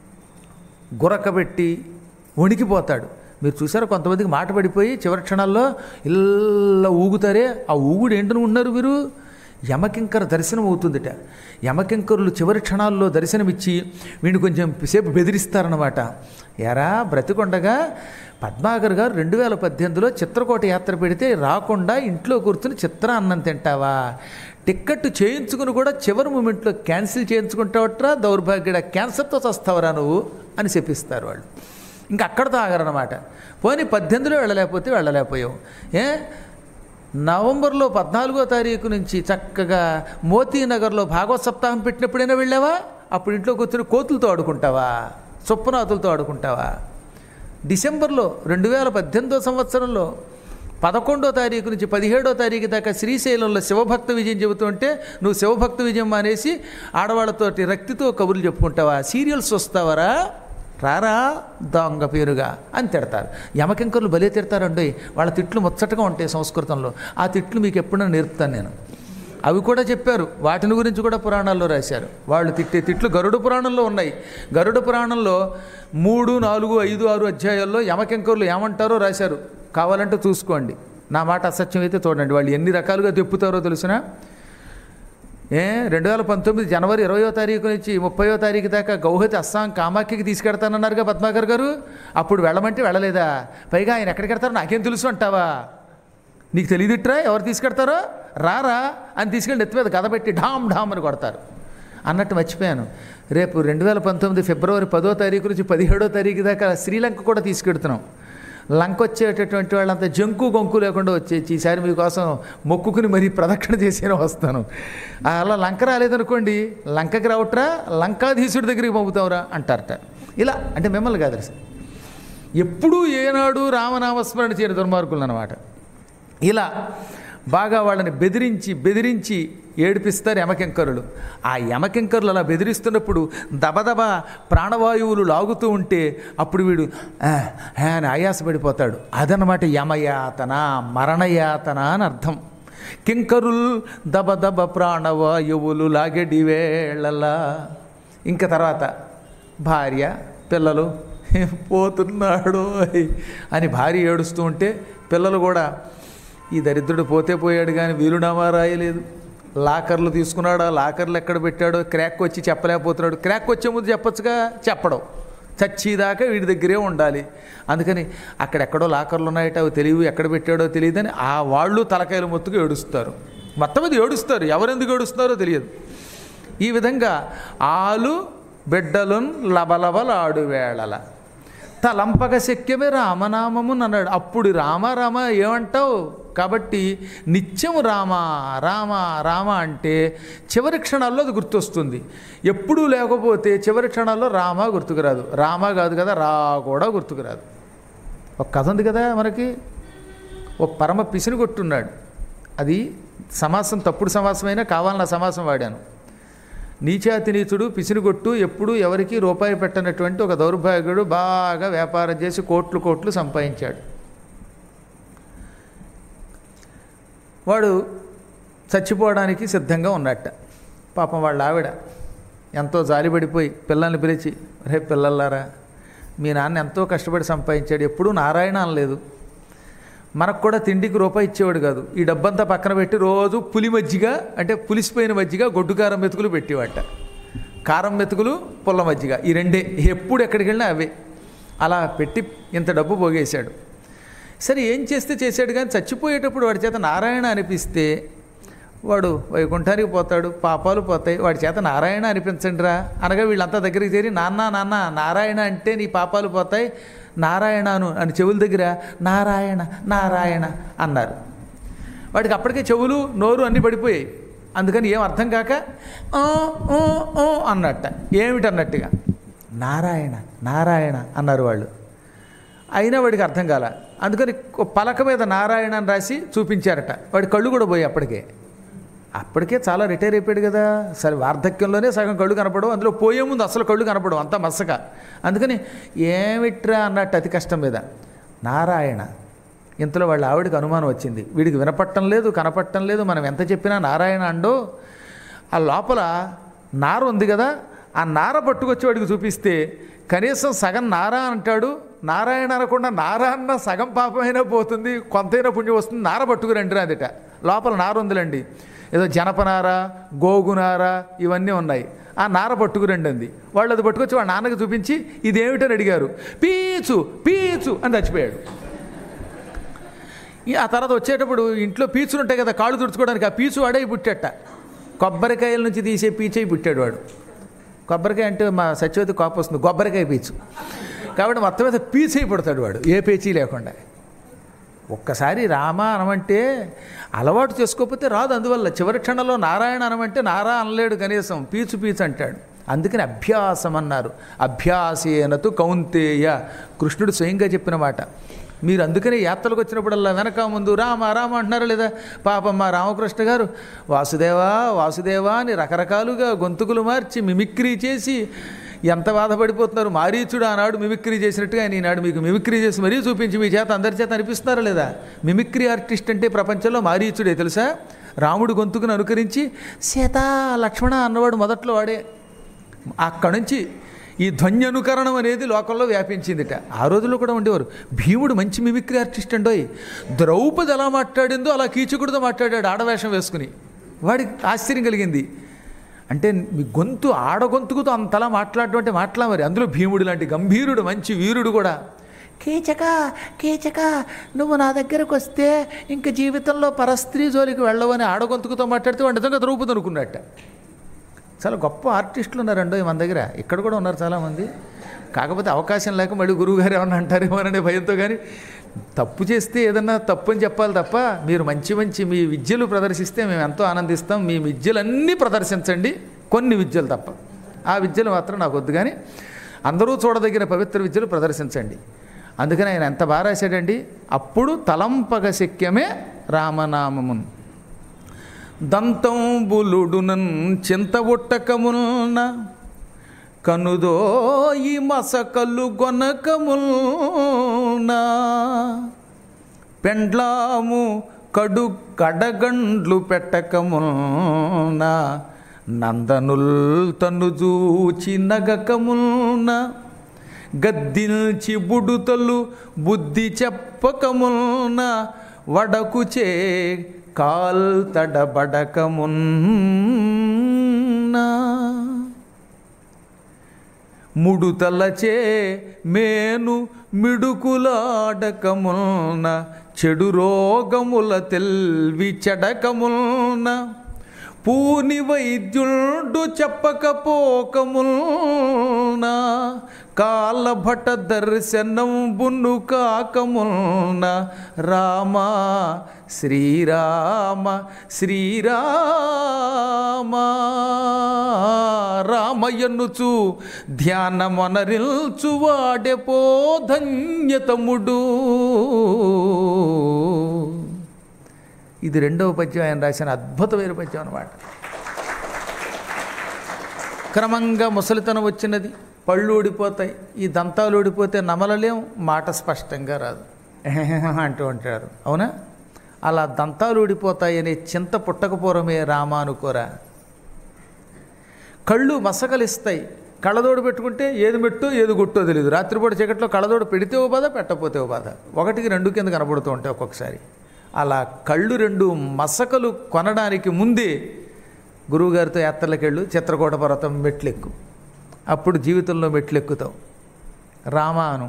గురకబెట్టి వణికిపోతాడు మీరు చూసారా కొంతమందికి మాట పడిపోయి చివరి క్షణాల్లో ఇలా ఊగుతారే ఆ ఊగుడు ఏంటని ఉన్నారు వీరు యమకింకర దర్శనం అవుతుందిట యమకింకరులు చివరి క్షణాల్లో దర్శనమిచ్చి వీడిని కొంచెం సేపు బెదిరిస్తారనమాట ఎరా బ్రతికొండగా పద్మాకర్ గారు రెండు వేల పద్దెనిమిదిలో చిత్రకోట యాత్ర పెడితే రాకుండా ఇంట్లో కూర్చుని చిత్ర అన్నం తింటావా టిక్కెట్ చేయించుకుని కూడా చివరి మూమెంట్లో క్యాన్సిల్ చేయించుకుంటావట్రా దౌర్భాగ్యుడ క్యాన్సర్తో చస్తావరా నువ్వు అని చెప్పిస్తారు వాళ్ళు ఇంకా అక్కడతో ఆగరనమాట పోనీ పద్దెనిమిదిలో వెళ్ళలేకపోతే వెళ్ళలేకపోయావు ఏ నవంబర్లో పద్నాలుగో తారీఖు నుంచి చక్కగా మోతీనగర్లో భాగవత్ సప్తాహం పెట్టినప్పుడైనా వెళ్ళావా అప్పుడు ఇంట్లో కూర్చొని కోతులతో ఆడుకుంటావా చొప్పునాతులతో ఆడుకుంటావా డిసెంబర్లో రెండు వేల పద్దెనిమిదో సంవత్సరంలో పదకొండో తారీఖు నుంచి పదిహేడో తారీఖు దాకా శ్రీశైలంలో శివభక్త విజయం చెబుతుంటే నువ్వు శివభక్త విజయం మానేసి ఆడవాళ్ళతోటి రక్తితో కబుర్లు చెప్పుకుంటావా సీరియల్స్ వస్తావరా రారా దొంగ పేరుగా అని తిడతారు యమకింకర్లు భలే తిడతారండి వాళ్ళ తిట్లు ముచ్చటగా ఉంటాయి సంస్కృతంలో ఆ తిట్లు మీకు ఎప్పుడైనా నేర్పుతాను నేను అవి కూడా చెప్పారు వాటిని గురించి కూడా పురాణాల్లో రాశారు వాళ్ళు తిట్టే తిట్లు గరుడ పురాణంలో ఉన్నాయి గరుడ పురాణంలో మూడు నాలుగు ఐదు ఆరు అధ్యాయాల్లో యమకింకర్లు ఏమంటారో రాశారు కావాలంటే చూసుకోండి నా మాట అసత్యం అయితే చూడండి వాళ్ళు ఎన్ని రకాలుగా తిప్పుతారో తెలిసినా ఏ రెండు వేల పంతొమ్మిది జనవరి ఇరవయో తారీఖు నుంచి ముప్పయో తారీఖు దాకా గౌహతి అస్సాం కామాఖ్యకి తీసుకెడతానన్నారుగా పద్మాకర్ గారు అప్పుడు వెళ్ళమంటే వెళ్ళలేదా పైగా ఆయన ఎక్కడికి వెడతారో నాకేం తెలుసు అంటావా నీకు తెలియదుట్రా ఎవరు తీసుకెడతారో రారా అని తీసుకెళ్ళి నెత్తి మీద గద పెట్టి ఢామ్ ఢామ్ అని కొడతారు అన్నట్టు మర్చిపోయాను రేపు రెండు వేల పంతొమ్మిది ఫిబ్రవరి పదో తారీఖు నుంచి పదిహేడో తారీఖు దాకా శ్రీలంక కూడా తీసుకెడుతున్నాం లంక వచ్చేటటువంటి వాళ్ళంతా జంకు గొంకు లేకుండా వచ్చేసి ఈసారి మీకోసం మొక్కుకుని మరీ ప్రదక్షిణ చేసేనే వస్తాను అలా లంక రాలేదనుకోండి లంకకి రావట్రా లంకాధీశుడి దగ్గరికి పంపుతావురా అంటారట ఇలా అంటే మిమ్మల్ని కాదు అసలు ఎప్పుడూ ఏనాడు రామనామస్మరణ చేయని దుర్మార్గులు అనమాట ఇలా బాగా వాళ్ళని బెదిరించి బెదిరించి ఏడిపిస్తారు యమకింకరులు ఆ యమకింకరులు అలా బెదిరిస్తున్నప్పుడు దబదబ ప్రాణవాయువులు లాగుతూ ఉంటే అప్పుడు వీడు "ఆ, ఆ" అని ఆయాసపడిపోతాడు అదనమాట యమయాతన మరణయాతన అని అర్థం కింకరుల్ దబదబ ప్రాణవాయువులు లాగెడి వేళలా ఇంకా తర్వాత భార్య పిల్లలు పోతున్నాడు అని భార్య ఏడుస్తూ ఉంటే పిల్లలు కూడా ఈ దరిద్రుడు పోతే పోయాడు కానీ వీలునామా రాయలేదు లాకర్లు తీసుకున్నాడు ఆ లాకర్లు ఎక్కడ పెట్టాడో క్రాక్ వచ్చి చెప్పలేకపోతున్నాడు క్రాక్ వచ్చే ముందు చెప్పొచ్చుగా చెప్పడం చచ్చిదాకా వీడి దగ్గరే ఉండాలి అందుకని అక్కడెక్కడో లాకర్లు ఉన్నాయట అవి తెలియవు ఎక్కడ పెట్టాడో తెలియదని ఆ వాళ్ళు తలకాయలు మొత్తుకు ఏడుస్తారు మొత్తం మీద ఏడుస్తారు ఎవరెందుకు ఏడుస్తున్నారో తెలియదు ఈ విధంగా ఆలు బిడ్డలున్ లబలబలాడు వేళల తలంపక శక్యమే రామనామము అన్నాడు అప్పుడు రామ రామ ఏమంటావు కాబట్టి నిత్యం రామ రామ రామ అంటే చివరి క్షణాల్లో అది గుర్తొస్తుంది ఎప్పుడూ లేకపోతే చివరి క్షణాల్లో రామ గుర్తుకురాదు రామ కాదు కదా రా కూడా గుర్తుకురాదు ఒక కథ ఉంది కదా మనకి ఒక పరమ పిసిని కొట్టున్నాడు అది సమాసం తప్పుడు సమాసమైనా కావాలన్న సమాసం వాడాను నీచాతి నీచుడు పిసినిగొట్టు ఎప్పుడూ ఎవరికి రూపాయి పెట్టనటువంటి ఒక దౌర్భాగ్యుడు బాగా వ్యాపారం చేసి కోట్లు కోట్లు సంపాదించాడు వాడు చచ్చిపోవడానికి సిద్ధంగా ఉన్నట్ట పాపం వాళ్ళ ఆవిడ ఎంతో జాలిపడిపోయి పిల్లల్ని పిలిచి రే పిల్లల్లారా మీ నాన్న ఎంతో కష్టపడి సంపాదించాడు ఎప్పుడూ నారాయణ అనలేదు మనకు కూడా తిండికి రూపాయి ఇచ్చేవాడు కాదు ఈ డబ్బంతా పక్కన పెట్టి రోజు పులి మజ్జిగ అంటే పులిసిపోయిన మజ్జిగ గొడ్డు కారం మెతుకులు పెట్టేవాట కారం మెతుకులు పుల్ల మజ్జిగ ఈ రెండే ఎప్పుడు ఎక్కడికి వెళ్ళినా అవే అలా పెట్టి ఇంత డబ్బు పోగేశాడు సరే ఏం చేస్తే చేశాడు కానీ చచ్చిపోయేటప్పుడు వాడి చేత నారాయణ అనిపిస్తే వాడు వైకుంఠానికి పోతాడు పాపాలు పోతాయి వాడి చేత నారాయణ అనిపించండిరా అనగా వీళ్ళంతా దగ్గరికి చేరి నాన్న నాన్న నారాయణ అంటే నీ పాపాలు పోతాయి నారాయణను అని చెవుల దగ్గర నారాయణ నారాయణ అన్నారు వాడికి అప్పటికే చెవులు నోరు అన్నీ పడిపోయాయి అందుకని ఏం అర్థం కాక "ఆ, ఊ, ఊ" అన్నట్ట ఏమిటన్నట్టుగా నారాయణ నారాయణ అన్నారు వాళ్ళు అయినా వాడికి అర్థం కాల అందుకని ఒక పలక మీద నారాయణ అని రాసి చూపించారట వాడి కళ్ళు కూడా పోయి అప్పటికే అప్పటికే చాలా రిటైర్ అయిపోయాడు కదా సరే వార్ధక్యంలోనే సగం కళ్ళు కనపడవు అందులో పోయే ముందు అసలు కళ్ళు కనపడవు అంతా మసక అందుకని ఏమిట్రా అన్నట్టు అతి కష్టం మీద నారాయణ ఇంతలో వాళ్ళ ఆవిడకి అనుమానం వచ్చింది వీడికి వినపట్టం లేదు కనపట్టం లేదు మనం ఎంత చెప్పినా నారాయణ అండో ఆ లోపల నార ఉంది కదా ఆ నార పట్టుకొచ్చి వాడికి చూపిస్తే కనీసం సగం నారా అంటాడు నారాయణ అనకుండా నారా అన్న సగం పాపమైనా పోతుంది కొంతైనా పుణ్యం వస్తుంది నార పట్టుకురండి రాదిట లోపల నార ఉందిలండి ఏదో జనపనార గోగునార ఇవన్నీ ఉన్నాయి ఆ నార పట్టుకురండి అంది వాళ్ళు అది పట్టుకొచ్చి వాళ్ళ నాన్నకి చూపించి ఇదేమిటని అడిగారు పీచు పీచు అని చచ్చిపోయాడు ఈ ఆ తర్వాత వచ్చేటప్పుడు ఇంట్లో పీచులు ఉంటాయి కదా కాళ్ళు తుడుచుకోవడానికి ఆ పీచు వాడే పుట్టట కొబ్బరికాయల నుంచి తీసే పీచే పుట్టాడు వాడు కొబ్బరికాయ అంటే మా సత్యవతి కోపం వస్తుంది కొబ్బరికాయ పీచు కాబట్టి మొత్తం మీద పీచు అయి పుడతాడు వాడు ఏ పేచీ లేకుండా ఒక్కసారి రామ అనమంటే అలవాటు చేసుకోకపోతే రాదు అందువల్ల చివరి క్షణంలో నారాయణ అనమంటే నారా అనలేడు కనీసం పీచు పీచు అంటాడు అందుకని అభ్యాసం అన్నారు అభ్యాసేనతు కౌంతేయ కృష్ణుడు స్వయంగా చెప్పిన మాట మీరు అందుకనే యాత్రలకు వచ్చినప్పుడల్లా వెనక ముందు రామ రామ అంటున్నారు లేదా పాపం మా రామకృష్ణ గారు వాసుదేవా వాసుదేవా అని రకరకాలుగా గొంతుకులు మార్చి మిమిక్రీ చేసి ఎంత బాధపడిపోతున్నారు మారీచుడు ఆనాడు మిమిక్రీ చేసినట్టుగా ఆయన ఈనాడు మీకు మిమిక్రీ చేసి మరీ చూపించి మీ చేత అందరి చేత అనిపిస్తున్నారా లేదా మిమిక్రీ ఆర్టిస్ట్ అంటే ప్రపంచంలో మారీచుడే తెలుసా రాముడు గొంతుకును అనుకరించి సీత లక్ష్మణ అన్నవాడు మొదట్లో వాడే అక్కడి నుంచి ఈ ధ్వన్యనుకరణం అనేది లోకంలో వ్యాపించిందిట ఆ రోజుల్లో కూడా ఉండేవారు భీముడు మంచి మిమిక్రీ ఆర్టిస్ట్ అండోయ్ ద్రౌపది ఎలా మాట్లాడిందో అలా కీచకుడితో మాట్లాడాడు ఆడవేషం వేసుకుని వాడికి ఆశ్చర్యం కలిగింది అంటే మీ గొంతు ఆడగొంతుకుతో అంతలా మాట్లాడటం అంటే మాట్లా మరి అందులో భీముడు లాంటి గంభీరుడు మంచి వీరుడు కూడా కీచక కీచక నువ్వు నా దగ్గరకు వస్తే ఇంక జీవితంలో పరస్త్రీ జోలికి వెళ్ళవని ఆడగొంతుకుతో మాట్లాడితే వాడు నిజంగా ద్రౌపది అనుకున్నట్ట చాలా గొప్ప ఆర్టిస్టులు ఉన్నారండో మన దగ్గర ఇక్కడ కూడా ఉన్నారు చాలామంది కాకపోతే అవకాశం లేక మళ్ళీ గురువుగారు ఏమన్నా అంటారేమో అనే భయంతో కానీ తప్పు చేస్తే ఏదన్నా తప్పు అని చెప్పాలి తప్ప మీరు మంచి మంచి మీ విద్యలు ప్రదర్శిస్తే మేము ఎంతో ఆనందిస్తాం మీ విద్యలన్నీ ప్రదర్శించండి కొన్ని విద్యలు తప్ప ఆ విద్యలు మాత్రం నాకు వద్దు కానీ అందరూ చూడదగిన పవిత్ర విద్యలు ప్రదర్శించండి అందుకని ఆయన ఎంత బాగా రాశాడండి అప్పుడు తలంపగ శక్యమే రామనామమున్ దంతంబులుడునన్ చింతబుట్టకమున్న కనుదోయి మసకలు గొనకముల్నా పెండ్లాము కడు కడగండ్లు పెట్టకముల్నా నందనుల్ తను చూచి నగకముల్న గద్దిల్చి బుడుతలు బుద్ధి చెప్పకముల్న వడకుచే కాల్ తడబడకమున్నా ముడుతలచే మేను మిడుకులాడకముల్న చెడు రోగముల తెల్వి చెడకముల్న పూని వైద్యుడు చెప్పకపోకముల్న కాలభట దర్శనం బున్ను కాకముల్న రామ శ్రీరామ శ్రీరామ రామయ్యనుచు ధ్యానమనరిల్చు వాడెపో ధన్యతముడు ఇది రెండవ పద్యం ఆయన రాసిన అద్భుతమైన పద్యం అన్నమాట క్రమంగా ముసలితనం వచ్చినది పళ్ళు ఊడిపోతాయి ఈ దంతాలు ఊడిపోతే నమలలేం మాట స్పష్టంగా రాదు అంటూ ఉంటారు అవునా అలా దంతాలు ఊడిపోతాయి అనే చింత పుట్టకపోరమే రామ అనుకోరా కళ్ళు మసకలిస్తాయి కళ్ళదోడు పెట్టుకుంటే ఏది మెట్టు ఏది గుట్టో తెలియదు రాత్రిపూట చీకట్లో కళ్ళదోడు పెడితే ఓ బాధ పెట్టకపోతే ఓ బాధ ఒకటికి రెండు కింద కనబడుతూ ఉంటాయి ఒక్కొక్కసారి అలా కళ్ళు రెండు మసకలు కొనడానికి ముందే గురువుగారితో యాత్రలకెళ్ళు చిత్రకూట పర్వతం మెట్లెక్కు అప్పుడు జీవితంలో మెట్లెక్కుతావు రామాను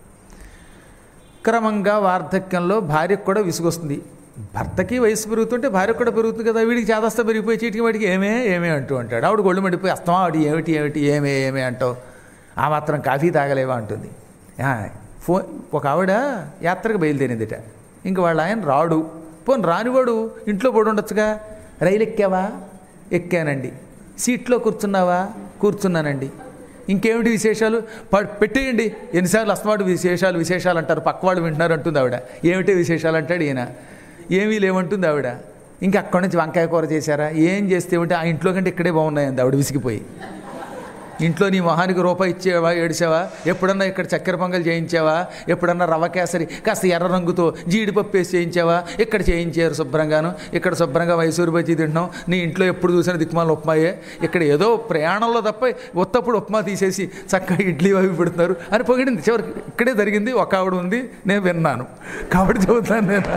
క్రమంగా వార్ధక్యంలో భార్యకు కూడా విసుగొస్తుంది భర్తకి వయసు పెరుగుతుంటే భార్యకు కూడా పెరుగుతుంది కదా వీడికి చేదస్తా పెరిగిపోయి చీటికి వాడికి ఏమే ఏమే అంటూ అంటాడు ఆవిడ గొళ్ళు మండిపోయి అస్తమా ఆవిడ ఏమిటి ఏమిటి ఏమే ఏమే అంటావు ఆ మాత్రం కాఫీ తాగలేవా అంటుంది ఆ, ఫోన్ ఒక ఆవిడ యాత్రకు బయలుదేరిందిట ఇంక వాళ్ళ ఆయన రాడు పోను రానివాడు ఇంట్లో పడి ఉండొచ్చుగా రైలు ఎక్కావా ఎక్కానండి సీట్లో కూర్చున్నావా కూర్చున్నానండి ఇంకేమిటి విశేషాలు ప- పెట్టేయండి ఎన్నిసార్లు అస్తమాటు విశేషాలు విశేషాలు అంటారు పక్కవాడు వింటున్నారు అంటుంది ఆవిడ ఏమిటి విశేషాలు అంటాడు ఈయన ఏమీ లేవంటుంది ఆవిడ ఇంకా అక్కడి నుంచి వంకాయ కూర చేశారా ఏం చేస్తే ఏమిటి ఆ ఇంట్లో కంటే ఇక్కడే బాగున్నాయండి ఆవిడ విసిగిపోయి ఇంట్లో నీ మొహానికి రూపాయి ఇచ్చేవా ఏడిచావా ఎప్పుడన్నా ఇక్కడ చక్కెర పొంగల్ చేయించావా ఎప్పుడన్నా రవ్వ కేసరి కాస్త ఎర్ర రంగుతో జీడిపప్పు వేసి చేయించావా ఇక్కడ చేయించారు శుభ్రంగాను ఇక్కడ శుభ్రంగా మైసూరు బజ్జీ తింటున్నాం నీ ఇంట్లో ఎప్పుడు చూసిన దిక్మాల ఉప్మాయే ఇక్కడ ఏదో ప్రయాణంలో తప్ప ఉత్తప్పుడు ఉప్మా తీసేసి చక్కగా ఇడ్లీ అవి పెడుతున్నారు అని పొగిడింది చివరికి ఇక్కడే జరిగింది ఒక ఆవిడ ఉంది నేను విన్నాను కాబట్టి చెబుతాను నేను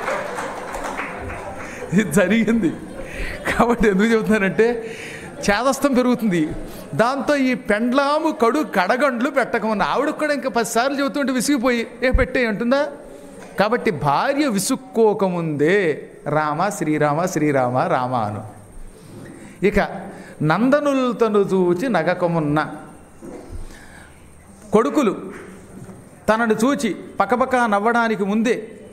ఇది జరిగింది కాబట్టి ఎందుకు చెబుతున్నానంటే చేదస్తం పెరుగుతుంది దాంతో ఈ పెండ్లాము కడు కడగండ్లు పెట్టకమన్న ఆవిడ కూడా ఇంకా పదిసార్లు చెబుతుంటే విసిగిపోయి ఏ పెట్టే అంటుందా కాబట్టి భార్య విసుక్కోకముందే రామ శ్రీరామ శ్రీరామ రామ అను ఇక నందనులతను చూచి నగకమున్న కొడుకులు తనను చూచి పక్కపక్క నవ్వడానికి ముందే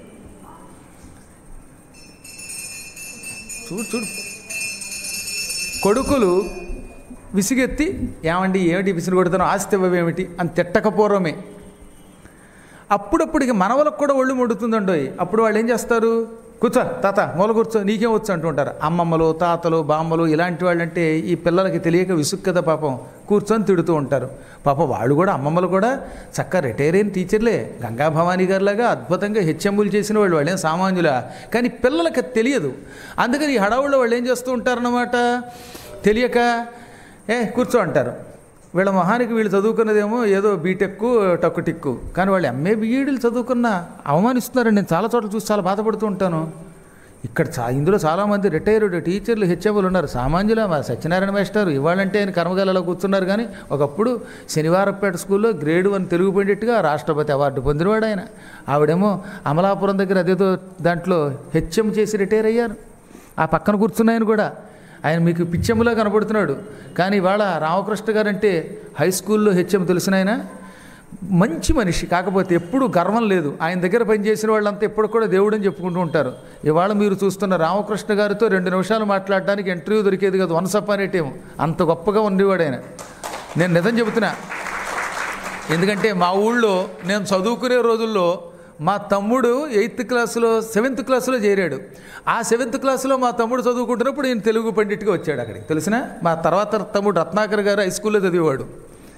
చూడు చూడు కొడుకులు విసిగెత్తి ఏమండి ఏమిటి విసిరి కొడుతున్నావు ఆస్తి ఇవ్వవేమిటి అని తిట్టకపోవడమే అప్పుడప్పుడు ఇక మనవలకు కూడా ఒళ్ళు ముడుతుందండోయ్ అప్పుడు వాళ్ళు ఏం చేస్తారు కూర్చో తాత మూల కూర్చో నీకేం వచ్చు అంటుంటారు అమ్మమ్మలు తాతలు బామ్మలు ఇలాంటి వాళ్ళంటే ఈ పిల్లలకి తెలియక విసుగు కదా పాపం కూర్చొని తిడుతూ ఉంటారు పాపం వాళ్ళు కూడా అమ్మమ్మలు కూడా చక్కగా రిటైర్ అయిన టీచర్లే గంగా భవానీ గారిలాగా అద్భుతంగా హెచ్ఎంబులు చేసిన వాళ్ళు వాళ్ళేం సామాన్యులా కానీ పిల్లలకి అది తెలియదు అందుకని ఈ హడావుల్లో వాళ్ళు ఏం చేస్తూ ఉంటారన్నమాట తెలియక ఏ కూర్చో అంటారు వీళ్ళ మొహానికి వీళ్ళు చదువుకున్నదేమో ఏదో బీటెక్ టక్కు టిక్కు కానీ వాళ్ళు ఎంఏ బీఈడీలు చదువుకున్న అవమానిస్తున్నారండి నేను చాలా చోట్ల చూసి చాలా బాధపడుతూ ఉంటాను ఇక్కడ చా ఇందులో చాలామంది రిటైర్డ్ టీచర్లు హెచ్ఎంలు ఉన్నారు సామాన్యుల మా సత్యనారాయణ మాస్టర్ ఇవాళంటే ఆయన కర్మగాలలో కూర్చున్నారు కానీ ఒకప్పుడు శనివారపేట స్కూల్లో గ్రేడ్ వన్ తెలుగు పండిట్గా రాష్ట్రపతి అవార్డు పొందినవాడు ఆయన ఆవిడేమో అమలాపురం దగ్గర అదేదో దాంట్లో హెచ్ఎం చేసి రిటైర్ అయ్యారు ఆ పక్కన కూర్చున్నాయని కూడా ఆయన మీకు పిచ్చెమ్మలా కనబడుతున్నాడు కానీ ఇవాళ రామకృష్ణ గారు అంటే హై స్కూల్లో హెచ్ఎం తెలిసిన ఆయన మంచి మనిషి కాకపోతే ఎప్పుడు గర్వం లేదు ఆయన దగ్గర పనిచేసిన వాళ్ళంతా ఎప్పుడు కూడా దేవుడని చెప్పుకుంటూ ఉంటారు ఇవాళ మీరు చూస్తున్న రామకృష్ణ గారితో రెండు నిమిషాలు మాట్లాడడానికి ఇంటర్వ్యూ దొరికేది కాదు వన్స్ అప్ అనే టైం అంత గొప్పగా ఉండేవాడు ఆయన నేను నిజం చెబుతున్నా ఎందుకంటే మా ఊళ్ళో నేను చదువుకునే రోజుల్లో మా తమ్ముడు ఎయిత్ క్లాసులో సెవెంత్ క్లాసులో చేరాడు ఆ సెవెంత్ క్లాసులో మా తమ్ముడు చదువుకుంటున్నప్పుడు ఈయన తెలుగు పండిట్గా వచ్చాడు అక్కడికి తెలిసిన మా తర్వాత తమ్ముడు రత్నాకర్ గారు హై స్కూల్లో చదివేవాడు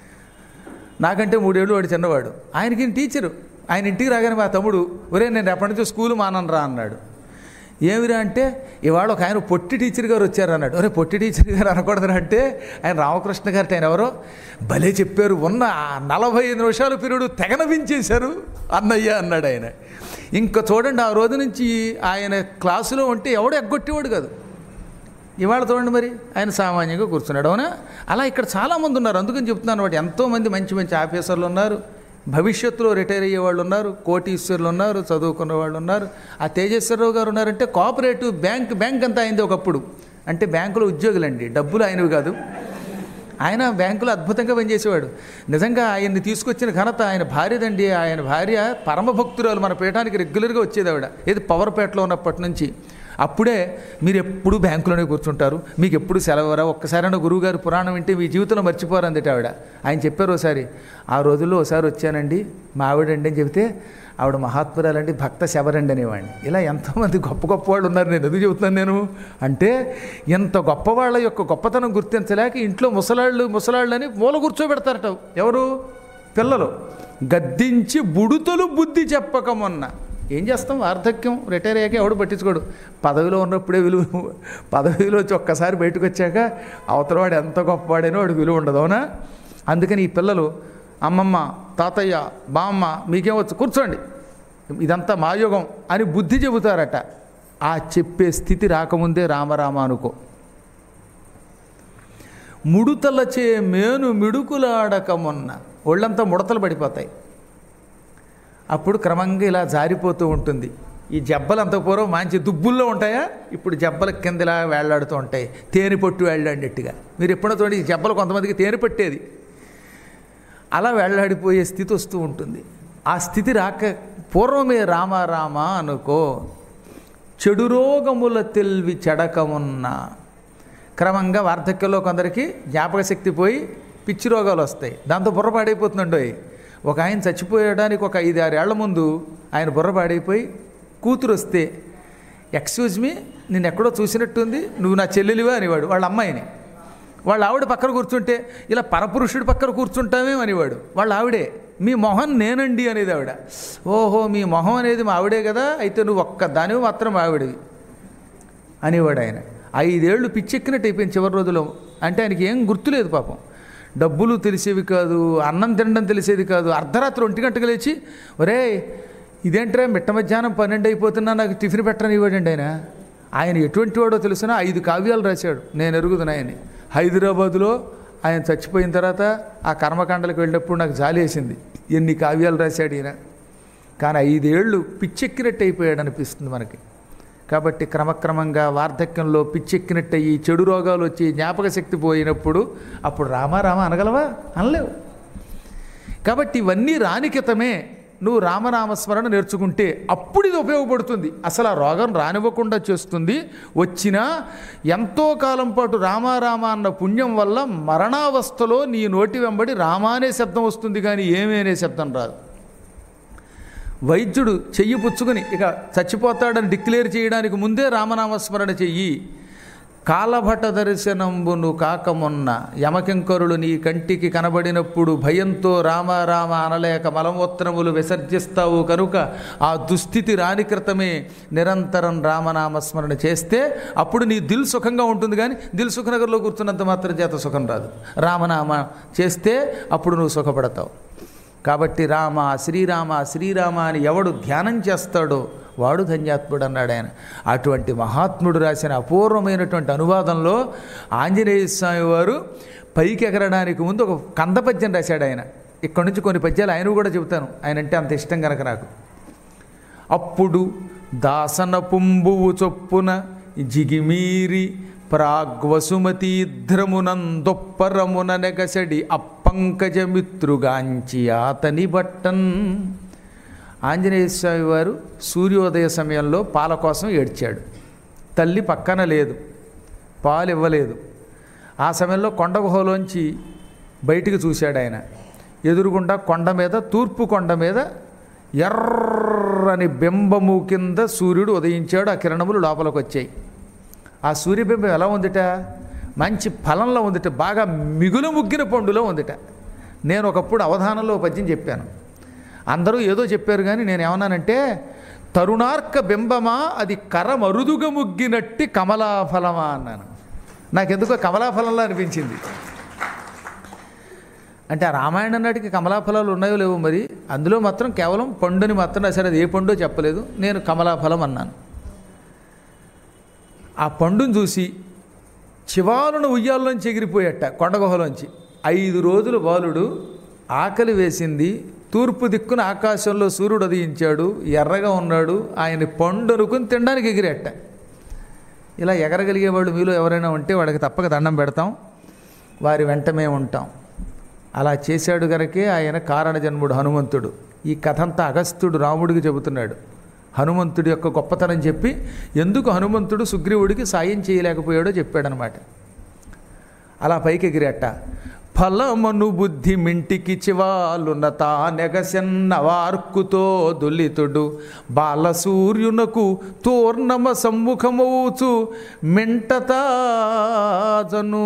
నాకంటే మూడేళ్ళు వాడు చిన్నవాడు ఆయనకి ఈయన టీచరు ఆయన ఇంటికి రాగానే మా తమ్ముడు ఒరే నేను రేపటి నుంచి స్కూల్ మానరా అన్నాడు ఏమిరా అంటే ఇవాళ ఒక ఆయన పొట్టి టీచర్ గారు వచ్చారు అన్నాడు ఒరే పొట్టి టీచర్ గారు అనకూడదు అంటే ఆయన రామకృష్ణ గారు ఆయన ఎవరో భలే చెప్పారు ఉన్న ఆ నలభై ఐదు నిమిషాలు పీరియడ్ తెగనవించేశారు అన్నయ్య అన్నాడు ఆయన ఇంకా చూడండి ఆ రోజు నుంచి ఆయన క్లాసులో ఉంటే ఎవడు ఎగ్గొట్టేవాడు కాదు ఇవాళ చూడండి మరి ఆయన సామాన్యంగా కూర్చున్నాడు అవునా అలా ఇక్కడ చాలామంది ఉన్నారు అందుకని చెప్తున్నాను వాటి ఎంతోమంది మంచి మంచి ఆఫీసర్లు ఉన్నారు భవిష్యత్తులో రిటైర్ అయ్యే వాళ్ళు ఉన్నారు కోటీశ్వరులు ఉన్నారు చదువుకున్న వాళ్ళు ఉన్నారు ఆ తేజేశ్వరరావు గారు ఉన్నారంటే కోఆపరేటివ్ బ్యాంక్ బ్యాంక్ అంతా అయింది ఒకప్పుడు అంటే బ్యాంకులో ఉద్యోగులండి డబ్బులు ఆయనవి కాదు ఆయన బ్యాంకులో అద్భుతంగా పనిచేసేవాడు నిజంగా ఆయన్ని తీసుకొచ్చిన ఘనత ఆయన భార్యదండి ఆయన భార్య పరమభక్తురాలు మన పీఠానికి రెగ్యులర్గా వచ్చేది ఆవిడ ఏది పవర్పేటలో ఉన్నప్పటి నుంచి అప్పుడే మీరు ఎప్పుడు బ్యాంకులోనే కూర్చుంటారు మీకు ఎప్పుడు సెలవురా ఒక్కసారైనా గురువుగారు పురాణం వింటే మీ జీవితంలో మర్చిపోరు అందట ఆవిడ ఆయన చెప్పారు ఒకసారి ఆ రోజుల్లో ఒకసారి వచ్చానండి మా ఆవిడండి అని చెబితే ఆవిడ మహాత్మురాలండి భక్త శబరండి అనేవాడిని ఇలా ఎంతోమంది గొప్ప గొప్ప వాళ్ళు ఉన్నారు నేను ఎందుకు చెబుతున్నాను నేను అంటే ఎంత గొప్పవాళ్ళ యొక్క గొప్పతనం గుర్తించలేక ఇంట్లో ముసలాళ్ళు ముసలాళ్ళని మూల కూర్చోబెడతారట ఎవరు పిల్లలు గద్దించి బుడుతలు బుద్ధి చెప్పకమొన్న ఏం చేస్తాం వార్ధక్యం రిటైర్ అయ్యాక ఎవడు పట్టించుకోడు పదవిలో ఉన్నప్పుడే విలువ పదవిలో వచ్చి ఒక్కసారి బయటకు వచ్చాక అవతలవాడు ఎంత గొప్పవాడైనా వాడు విలువ ఉండదు అవునా అందుకని ఈ పిల్లలు అమ్మమ్మ తాతయ్య బామ్మ మీకేం వచ్చు కూర్చోండి ఇదంతా మాయోగం అని బుద్ధి చెబుతారట ఆ చెప్పే స్థితి రాకముందే రామరామ అనుకో ముడుతలచే మేను మిడుకులాడక మొన్న ఒళ్ళంతా ముడతలు పడిపోతాయి అప్పుడు క్రమంగా ఇలా జారిపోతూ ఉంటుంది ఈ జబ్బలు అంత పూర్వం మంచి దుబ్బుల్లో ఉంటాయా ఇప్పుడు జబ్బల కింద ఇలా వేళ్లాడుతూ ఉంటాయి తేనె పొట్టు వేళ్లాడినట్టుగా మీరు ఎప్పుడో చూడండి ఈ జబ్బలు కొంతమందికి తేనె పట్టేది అలా వేళ్లాడిపోయే స్థితి వస్తూ ఉంటుంది ఆ స్థితి రాక పూర్వమే రామ రామ అనుకో చెడు రోగముల తెల్వి చెడకమున్న క్రమంగా వార్ధక్యంలో కొందరికి జ్ఞాపక శక్తి పోయి పిచ్చి రోగాలు వస్తాయి దాంతో బుర్ర పాడైపోతుందండోయ్ ఒక ఆయన చచ్చిపోయడానికి ఒక ఐదు ఆరు ఏళ్ల ముందు ఆయన బుర్ర పాడైపోయి కూతురు వస్తే ఎక్స్క్యూజ్ మీ నేను ఎక్కడో చూసినట్టుంది నువ్వు నా చెల్లెలివా అనేవాడు వాళ్ళ అమ్మాయిని వాళ్ళ ఆవిడ పక్కన కూర్చుంటే ఇలా పరపురుషుడి పక్కన కూర్చుంటామే అనేవాడు వాళ్ళ ఆవిడే మీ మొహం నేనండి అనేది ఆవిడ ఓహో మీ మొహం అనేది మా ఆవిడే కదా అయితే నువ్వు ఒక్క దానివి మాత్రం ఆవిడవి అనేవాడు ఆయన ఐదేళ్లు పిచ్చెక్కినట్టు అయిపోయింది చివరి రోజులో అంటే ఆయనకి ఏం గుర్తులేదు పాపం డబ్బులు తెలిసేవి కాదు అన్నం తినడం తెలిసేది కాదు అర్ధరాత్రి ఒంటి గంటకు లేచి ఒరే ఇదేంట్రా మిట్ట మధ్యాహ్నం పన్నెండు అయిపోతున్నా నాకు టిఫిన్ పెట్టని ఇవ్వడండి ఆయన ఆయన ఎటువంటి వాడో తెలిసినా ఐదు కావ్యాలు రాశాడు నేను ఎరుగుతున్నా ఆయన్ని హైదరాబాదులో ఆయన చచ్చిపోయిన తర్వాత ఆ కర్మకాండలకు వెళ్ళినప్పుడు నాకు జాలి వేసింది ఎన్ని కావ్యాలు రాశాడు ఈయన కానీ ఐదేళ్ళు పిచ్చెక్కినట్టు అయిపోయాడు అనిపిస్తుంది మనకి కాబట్టి క్రమక్రమంగా వార్ధక్యంలో పిచ్చెక్కినట్టు అయ్యి చెడు రోగాలు వచ్చి జ్ఞాపక శక్తి పోయినప్పుడు అప్పుడు రామా రామ అనగలవా అనలేవు కాబట్టి ఇవన్నీ రానికితమే నువ్వు రామనామస్మరణ నేర్చుకుంటే అప్పుడు ఇది ఉపయోగపడుతుంది అసలు ఆ రోగం రానివ్వకుండా చేస్తుంది వచ్చినా ఎంతో కాలం పాటు రామారామ అన్న పుణ్యం వల్ల మరణావస్థలో నీ నోటి వెంబడి రామా అనే శబ్దం వస్తుంది కానీ ఏమీ అనే శబ్దం రాదు వైద్యుడు చెయ్యి పుచ్చుకుని ఇక చచ్చిపోతాడని డిక్లేర్ చేయడానికి ముందే రామనామస్మరణ చెయ్యి కాలభట దర్శనంబును కాకమున్న యమకింకరులు నీ కంటికి కనబడినప్పుడు భయంతో రామ రామ అనలేక మలమూత్రములు విసర్జిస్తావు కనుక ఆ దుస్థితి రాని క్రితమే నిరంతరం రామనామస్మరణ చేస్తే అప్పుడు నీ దిల్ సుఖంగా ఉంటుంది కానీ దిల్ సుఖనగర్లో కూర్చున్నంత మాత్రం చేత సుఖం రాదు రామనామ చేస్తే అప్పుడు నువ్వు సుఖపడతావు కాబట్టి రామ శ్రీరామ శ్రీరామ అని ఎవడు ధ్యానం చేస్తాడో వాడు ధన్యాత్ముడు అన్నాడు ఆయన అటువంటి మహాత్ముడు రాసిన అపూర్వమైనటువంటి అనువాదంలో ఆంజనేయ స్వామి వారు పైకి ఎగరడానికి ముందు ఒక కంద పద్యం రాశాడు ఆయన ఇక్కడ నుంచి కొన్ని పద్యాలు ఆయన కూడా చెబుతాను ఆయన అంటే అంత ఇష్టం కనుక నాకు అప్పుడు దాసన పుంబువు చొప్పున జిగిమీరి ప్రాగ్వసుమతీధ్రమునందొప్పరమున నెగసడి అప్పంకజమిత్రుగాంచి అతని బట్టన్ ఆంజనేయ స్వామి వారు సూర్యోదయ సమయంలో పాల కోసం ఏడ్చాడు తల్లి పక్కన లేదు పాలు ఇవ్వలేదు ఆ సమయంలో కొండ గుహలోంచి బయటికి చూశాడు ఆయన ఎదురుగుండా కొండ మీద తూర్పు కొండ మీద ఎర్రని బింబము కింద సూర్యుడు ఉదయించాడు ఆ కిరణములు లోపలికి వచ్చాయి ఆ సూర్యబింబం ఎలా ఉందిట మంచి ఫలంలో ఉందిట బాగా మిగులు ముగ్గిన పండులో ఉందిట నేను ఒకప్పుడు అవధానంలో ఓ పద్యం చెప్పాను అందరూ ఏదో చెప్పారు కానీ నేను ఏమన్నానంటే తరుణార్క బింబమా అది కర మరుదుగా ముగ్గినట్టి కమలాఫలమా అన్నాను నాకెందుకో కమలాఫలంలా అనిపించింది అంటే ఆ రామాయణం నాటికి కమలాఫలాలు ఉన్నాయో లేవో మరి అందులో మాత్రం కేవలం పండుని మాత్రం సరే అది ఏ పండో చెప్పలేదు నేను కమలాఫలం అన్నాను ఆ పండును చూసి చివాలను ఉయ్యాల్లోంచి ఎగిరిపోయట కొండగుహలోంచి ఐదు రోజులు బాలుడు ఆకలి వేసింది తూర్పు దిక్కున ఆకాశంలో సూర్యుడు ఉదయించాడు ఎర్రగా ఉన్నాడు ఆయన పండు అనుకుని తినడానికి ఎగిరేట ఇలా ఎగరగలిగే వాళ్ళు మీలో ఎవరైనా ఉంటే వాడికి తప్పక దండం పెడతాం వారి వెంట మేము ఉంటాం అలా చేశాడు గనకే ఆయన కారణ జన్ముడు హనుమంతుడు ఈ కథంతా అగస్త్యుడు రాముడికి చెబుతున్నాడు హనుమంతుడి యొక్క గొప్పతనం చెప్పి ఎందుకు హనుమంతుడు సుగ్రీవుడికి సాయం చేయలేకపోయాడో చెప్పాడనమాట అలా పైకి ఎగిరేట ఫలమను బుద్ధి మింటికి చివాలున తానెగసెన్న వార్కుతో దొల్లితుడు బాలసూర్యునకు తోర్ణమ సమ్ముఖమవుచు మింటతాజను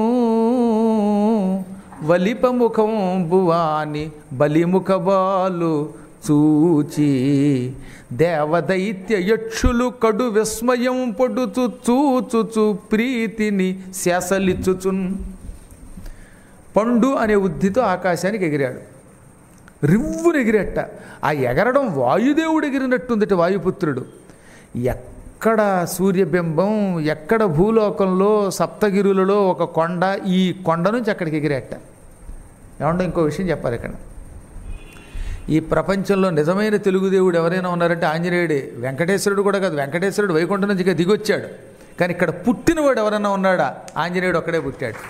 వలిపముఖం బువాని బలిముఖ బాలు చూచి దేవదైత్య యక్షులు కడు విస్మయం పడుచు చూచుచు ప్రీతిని శాసలిచ్చుచున్ పండు అనే ఉద్ధితో ఆకాశానికి ఎగిరాడు రివ్వును ఎగిరెట్ట ఆ ఎగరడం వాయుదేవుడు ఎగిరినట్టుందట వాయుపుత్రుడు ఎక్కడ సూర్యబింబం ఎక్కడ భూలోకంలో సప్తగిరులలో ఒక కొండ ఈ కొండ నుంచి అక్కడికి ఎగిరేట ఏమంటే ఇంకో విషయం చెప్పాలి ఇక్కడ ఈ ప్రపంచంలో నిజమైన తెలుగు దేవుడు ఎవరైనా ఉన్నారంటే ఆంజనేయుడే వెంకటేశ్వరుడు కూడా కాదు వెంకటేశ్వరుడు వైకుంఠం నుంచి ఇక దిగొచ్చాడు కానీ ఇక్కడ పుట్టినవాడు ఎవరైనా ఉన్నాడా ఆంజనేయుడు ఒక్కడే పుట్టాడు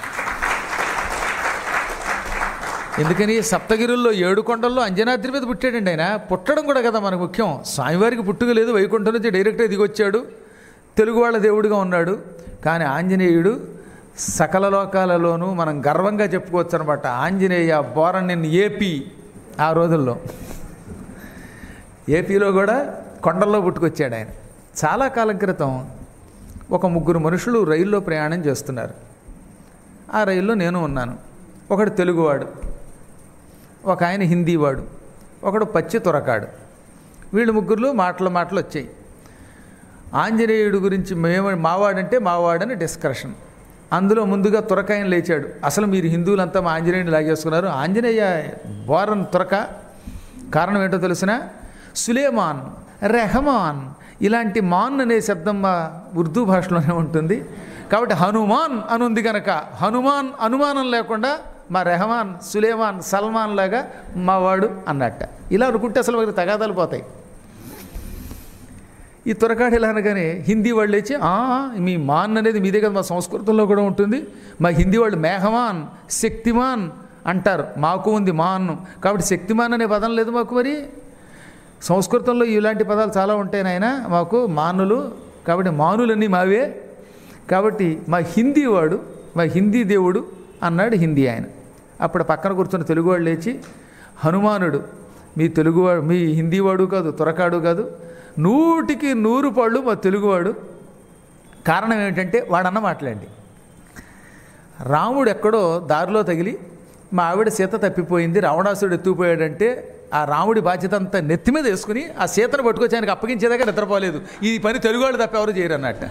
ఎందుకని సప్తగిరుల్లో ఏడు కొండల్లో అంజనాద్రి మీద పుట్టాడండి ఆయన పుట్టడం కూడా కదా మనకు ముఖ్యం స్వామివారికి పుట్టుక లేదు వైకుంఠం నుంచి డైరెక్ట్గా దిగొచ్చాడు తెలుగు వాళ్ళ దేవుడిగా ఉన్నాడు కానీ ఆంజనేయుడు సకల లోకాలలోనూ మనం గర్వంగా చెప్పుకోవచ్చు అనమాట ఆంజనేయ బోరన్ ఇన్ ఏపీ ఆ రోజుల్లో ఏపీలో కూడా కొండల్లో పుట్టుకొచ్చాడు ఆయన చాలా కాలం క్రితం ఒక ముగ్గురు మనుషులు రైల్లో ప్రయాణం చేస్తున్నారు ఆ రైల్లో నేను ఉన్నాను ఒకడు తెలుగువాడు ఒక ఆయన హిందీవాడు ఒకడు పచ్చి తురకాడు వీళ్ళు ముగ్గురులో మాటలు మాటలు వచ్చాయి ఆంజనేయుడు గురించి మేము మావాడంటే మావాడని డిస్కషన్ అందులో ముందుగా తురకాయన లేచాడు అసలు మీరు హిందువులంతా మా ఆంజనేయుని లాగేసుకున్నారు ఆంజనేయ బోరన్ తురక కారణం ఏంటో తెలిసిన సులేమాన్ రెహమాన్ ఇలాంటి మాన్ అనే శబ్దం మా ఉర్దూ భాషలోనే ఉంటుంది కాబట్టి హనుమాన్ అని ఉంది కనుక హనుమాన్ అనుమానం లేకుండా మా రెహమాన్ సులేమాన్ సల్మాన్ లాగా మావాడు అన్నట్ట ఇలా అనుకుంటే అసలు మనకి తగాదాలు పోతాయి ఈ త్వరకాడు ఎలా అనగానే హిందీ వాళ్ళు లేచి "ఆ, మీ మాన్ అనేది మీదే కదా మా సంస్కృతంలో కూడా ఉంటుంది మా హిందీ వాళ్ళు మేఘమాన్ శక్తిమాన్ అంటారు మాకు ఉంది మాన్ కాబట్టి శక్తిమాన్ అనే పదం లేదు మాకు మరి సంస్కృతంలో ఇలాంటి పదాలు చాలా ఉంటాయి నాయన మాకు మానులు కాబట్టి మానులన్నీ మావే కాబట్టి మా హిందీ వాడు మా హిందీ దేవుడు అన్నాడు హిందీ ఆయన అప్పుడు పక్కన కూర్చున్న తెలుగువాడు లేచి హనుమానుడు మీ తెలుగువాడు మీ హిందీవాడు కాదు త్వరకాడు కాదు నూటికి నూరు పళ్ళు మా తెలుగువాడు కారణం ఏమిటంటే వాడన్న మాట్లాడి రాముడు ఎక్కడో దారిలో తగిలి మా ఆవిడ సీత తప్పిపోయింది రావణాసుడు ఎత్తుకుపోయాడంటే ఆ రాముడి బాధ్యత అంతా నెత్తి మీద వేసుకుని ఆ సీతను పట్టుకొచ్చి ఆయనకు అప్పగించేదాకా నిద్రపోలేదు ఈ పని తెలుగు వాళ్ళు తప్ప ఎవరు చేయరు అన్నట్ట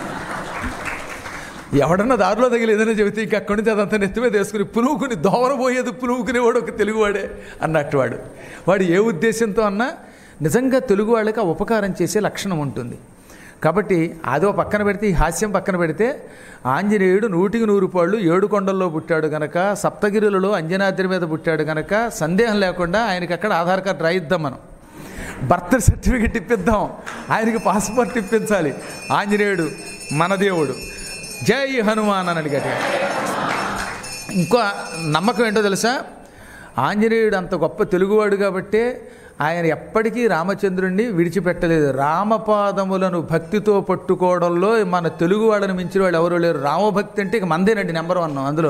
ఎవడన్నా దారిలో తగిలి ఏదైనా చెబితే ఇంక అక్కడి నుంచి అదంతా నెత్తి మీద వేసుకుని పులువుకుని దోవరపోయేది పులువుకునేవాడు ఒక తెలుగువాడే అన్నట్టు వాడు వాడు ఏ ఉద్దేశంతో అన్నా నిజంగా తెలుగు వాళ్ళకి ఆ ఉపకారం చేసే లక్షణం ఉంటుంది కాబట్టి అదో పక్కన పెడితే ఈ హాస్యం పక్కన పెడితే ఆంజనేయుడు నూటికి నూరు పాళ్ళు ఏడు కొండల్లో పుట్టాడు గనక సప్తగిరులలో అంజనాద్రి మీద పుట్టాడు గనక సందేహం లేకుండా ఆయనకి అక్కడ ఆధార్ కార్డు రాయిద్దాం మనం బర్త్ సర్టిఫికెట్ ఇప్పిద్దాం ఆయనకి పాస్పోర్ట్ ఇప్పించాలి ఆంజనేయుడు మన దేవుడు జై హనుమాన్ అని గట్టిగా ఇంకో నమ్మకం ఏంటో తెలుసా ఆంజనేయుడు అంత గొప్ప తెలుగువాడు కాబట్టే ఆయన ఎప్పటికీ రామచంద్రుణ్ణి విడిచిపెట్టలేదు రామపాదములను భక్తితో పట్టుకోవడంలో మన తెలుగు వాళ్ళని మించిన వాళ్ళు ఎవరు లేరు రామభక్తి అంటే ఇక మందేనండి నెంబర్ వన్ అందులో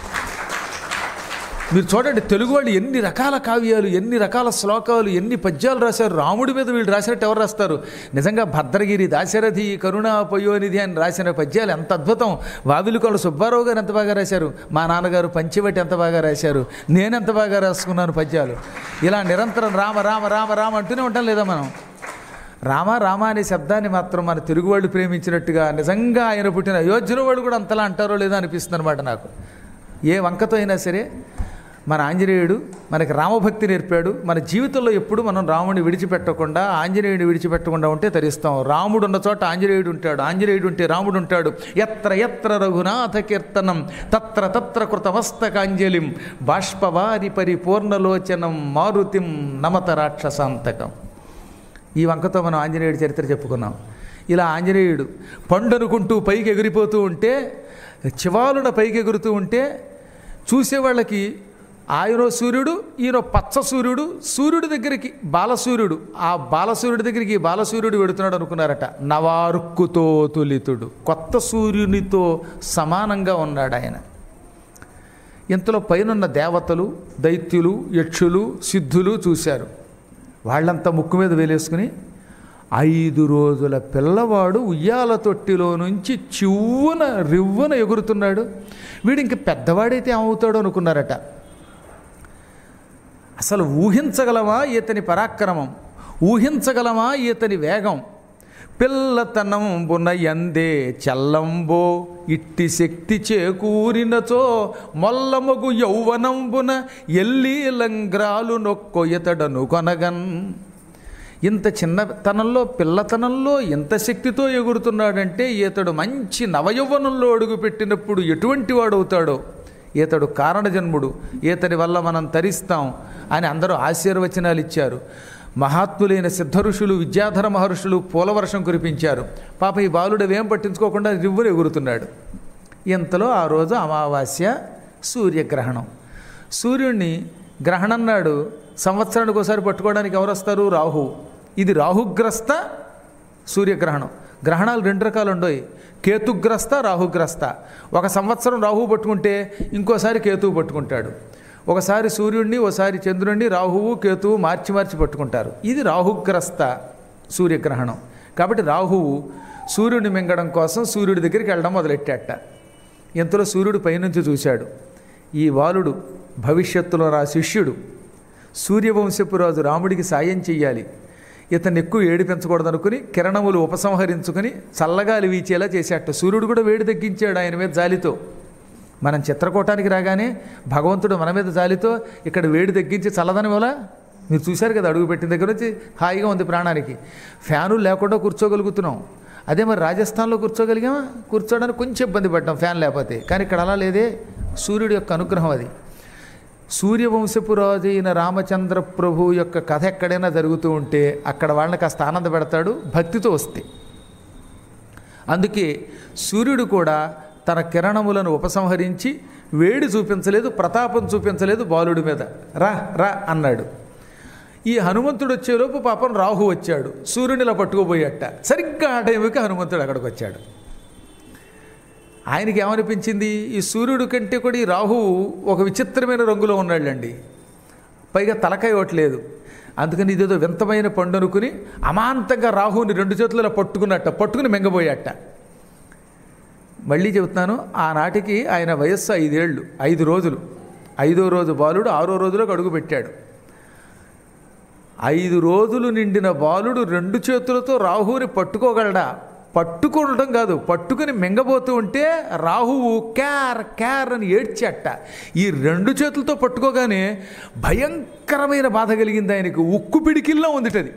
మీరు చూడండి తెలుగు వాళ్ళు ఎన్ని రకాల కావ్యాలు ఎన్ని రకాల శ్లోకాలు ఎన్ని పద్యాలు రాశారు రాముడి మీద వీళ్ళు రాసినట్టు ఎవరు రాస్తారు నిజంగా భద్రగిరి దాశరథి కరుణా పయోనిధి అని రాసిన పద్యాలు ఎంత అద్భుతం వావిలికొండ సుబ్బారావు గారు ఎంత బాగా రాశారు మా నాన్నగారు పంచివటి ఎంత బాగా రాశారు నేను ఎంత బాగా రాసుకున్నాను పద్యాలు ఇలా నిరంతరం రామ రామ రామ రామ అంటూనే ఉంటాం లేదా మనం రామ రామ అనే శబ్దాన్ని మాత్రం మన తెలుగు వాళ్ళు ప్రేమించినట్టుగా నిజంగా ఆయన పుట్టిన అయోధ్యలో వాళ్ళు కూడా అంతలా అంటారో లేదో అనిపిస్తుంది అనమాట నాకు ఏ వంకతో అయినా సరే మన ఆంజనేయుడు మనకి రామభక్తి నేర్పాడు మన జీవితంలో ఎప్పుడు మనం రాముడిని విడిచిపెట్టకుండా ఆంజనేయుడిని విడిచిపెట్టకుండా ఉంటే తరిస్తాం రాముడు ఉన్న చోట ఆంజనేయుడు ఉంటాడు ఆంజనేయుడు ఉంటే రాముడు ఉంటాడు ఎత్ర ఎత్ర రఘునాథ కీర్తనం తత్ర తత్ర కృతమస్తకాంజలిం బాష్పవారి పరిపూర్ణలోచనం మారుతిం నమత రాక్షసాంతకం ఈ వంకతో మనం ఆంజనేయుడి చరిత్ర చెప్పుకున్నాం ఇలా ఆంజనేయుడు పండనుకుంటూ పైకి ఎగిరిపోతూ ఉంటే చివాలున పైకి ఎగురుతూ ఉంటే చూసేవాళ్ళకి ఆయన సూర్యుడు ఈయన పచ్చ సూర్యుడు సూర్యుడి దగ్గరికి బాలసూర్యుడు ఆ బాలసూర్యుడి దగ్గరికి ఈ బాలసూర్యుడు వెడుతున్నాడు అనుకున్నారట నవారుక్కుతో తులితుడు కొత్త సూర్యునితో సమానంగా ఉన్నాడు ఆయన ఇంతలో పైనున్న దేవతలు దైత్యులు యక్షులు సిద్ధులు చూశారు వాళ్ళంతా ముక్కు మీద వేలేసుకుని ఐదు రోజుల పిల్లవాడు ఉయ్యాల తొట్టిలో నుంచి చివ్వున రివ్వున ఎగురుతున్నాడు వీడు ఇంక పెద్దవాడైతే ఏమవుతాడో అనుకున్నారట అసలు ఊహించగలమా ఇతని పరాక్రమం ఊహించగలమా ఇతని వేగం పిల్లతనంబున ఎందే చల్లంబో ఇట్టి శక్తి చేకూరినచో మొల్లమగు యౌవనంబున ఎల్లీలంగ్రాలు నొక్కో ఇతడను కొనగన్ ఇంత చిన్నతనంలో పిల్లతనంలో ఎంత శక్తితో ఎగురుతున్నాడంటే ఇతడు మంచి నవయౌవనంలో అడుగుపెట్టినప్పుడు ఎటువంటి వాడవుతాడో ఈతడు కారణజన్ముడు ఈతని వల్ల మనం తరిస్తాం అని అందరూ ఆశీర్వచనాలు ఇచ్చారు మహాత్ములైన సిద్ధ ఋషులు విద్యాధర మహర్షులు పూలవర్షం కురిపించారు పాప ఈ బాలుడు అవేం పట్టించుకోకుండా రివ్వులు ఎగురుతున్నాడు ఇంతలో ఆ రోజు అమావాస్య సూర్యగ్రహణం సూర్యుడిని గ్రహణం నాడు సంవత్సరానికి ఒకసారి పట్టుకోవడానికి ఎవరు వస్తారు రాహు ఇది రాహుగ్రస్త సూర్యగ్రహణం గ్రహణాలు రెండు రకాలు ఉండవు కేతుగ్రస్త రాహుగ్రస్త ఒక సంవత్సరం రాహువు పట్టుకుంటే ఇంకోసారి కేతువు పట్టుకుంటాడు ఒకసారి సూర్యుడిని ఒకసారి చంద్రుడిని రాహువు కేతువు మార్చి మార్చి పట్టుకుంటారు ఇది రాహుగ్రస్త సూర్యగ్రహణం కాబట్టి రాహువు సూర్యుడిని మింగడం కోసం సూర్యుడి దగ్గరికి వెళ్ళడం మొదలెట్టాట ఇంతలో సూర్యుడు పైనుంచి చూశాడు ఈ బాలుడు భవిష్యత్తులో నా శిష్యుడు సూర్యవంశపు రాజు రాముడికి సాయం చెయ్యాలి ఇతన్ని ఎక్కువ ఏడిపించకూడదనుకుని కిరణములు ఉపసంహరించుకుని చల్లగాలి వీచేలా చేసేట సూర్యుడు కూడా వేడి తగ్గించాడు ఆయన మీద జాలితో మనం చిత్రకూటానికి రాగానే భగవంతుడు మన మీద జాలితో ఇక్కడ వేడి తగ్గించి చల్లదనం వల్ల మీరు చూశారు కదా అడుగు పెట్టిన దగ్గర నుంచి హాయిగా ఉంది ప్రాణానికి ఫ్యాను లేకుండా కూర్చోగలుగుతున్నాం అదే మరి రాజస్థాన్లో కూర్చోగలిగామా కూర్చోడానికి కొంచెం ఇబ్బంది పడ్డాం ఫ్యాన్ లేకపోతే కానీ ఇక్కడ అలా లేదే సూర్యుడి యొక్క అనుగ్రహం అది సూర్యవంశపు రాజు అయిన రామచంద్ర ప్రభు యొక్క కథ ఎక్కడైనా జరుగుతూ ఉంటే అక్కడ వాళ్ళని కాస్త ఆనంద పెడతాడు భక్తితో వస్తే అందుకే సూర్యుడు కూడా తన కిరణములను ఉపసంహరించి వేడి చూపించలేదు ప్రతాపం చూపించలేదు బాలుడి మీద రా రా అన్నాడు ఈ హనుమంతుడు వచ్చేలోపు పాపం రాహు వచ్చాడు సూర్యుని ఇలా పట్టుకుపోయాట సరిగ్గా ఆ టైంకి హనుమంతుడు అక్కడికి వచ్చాడు ఆయనకి ఏమనిపించింది ఈ సూర్యుడు కంటే కూడా ఈ రాహువు ఒక విచిత్రమైన రంగులో ఉన్నాడండి పైగా తలకాయ ఇవ్వట్లేదు అందుకని ఇదేదో వింతమైన పండు అనుకుని అమాంతంగా రాహువుని రెండు చేతులలో పట్టుకున్నట్ట పట్టుకుని మెంగబోయాట మళ్ళీ చెబుతున్నాను ఆనాటికి ఆయన వయస్సు ఐదేళ్ళు ఐదు రోజులు ఐదో రోజు బాలుడు ఆరో రోజులకు అడుగు పెట్టాడు ఐదు రోజులు నిండిన బాలుడు రెండు చేతులతో రాహువుని పట్టుకోగలడా పట్టుకోవడం కాదు పట్టుకుని మింగబోతూ ఉంటే రాహువు క్యార్ క్యార్ అని ఏడ్చట ఈ రెండు చేతులతో పట్టుకోగానే భయంకరమైన బాధ కలిగింది ఆయనకు ఉక్కు పిడికిల్లో ఉందిటది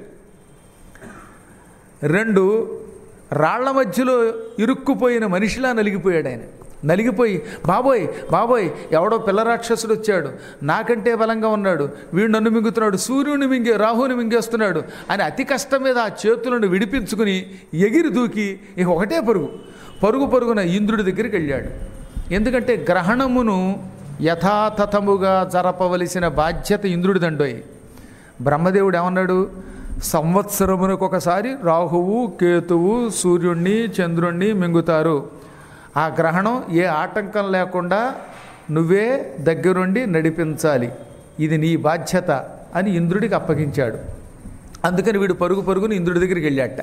రెండు రాళ్ల మధ్యలో ఇరుక్కుపోయిన మనిషిలా నలిగిపోయాడు ఆయన నలిగిపోయి బాబోయ్ బాబోయ్ ఎవడో పిల్ల రాక్షసుడు వచ్చాడు నాకంటే బలంగా ఉన్నాడు వీడు నన్ను మింగుతున్నాడు సూర్యుని మింగే రాహుని మింగేస్తున్నాడు అని అతి కష్టం మీద ఆ చేతులను విడిపించుకుని ఎగిరి దూకి ఇక ఒకటే పరుగు పరుగు పరుగున ఇంద్రుడి దగ్గరికి వెళ్ళాడు ఎందుకంటే గ్రహణమును యథాతథముగా జరపవలసిన బాధ్యత ఇంద్రుడిదండోయ్ బ్రహ్మదేవుడు ఏమన్నాడు సంవత్సరమునకు ఒకసారి రాహువు కేతువు సూర్యుణ్ణి చంద్రుణ్ణి మింగుతారు ఆ గ్రహణం ఏ ఆటంకం లేకుండా నువ్వే దగ్గరుండి నడిపించాలి ఇది నీ బాధ్యత అని ఇంద్రుడికి అప్పగించాడు అందుకని వీడు పరుగు పరుగుని ఇంద్రుడి దగ్గరికి వెళ్ళాట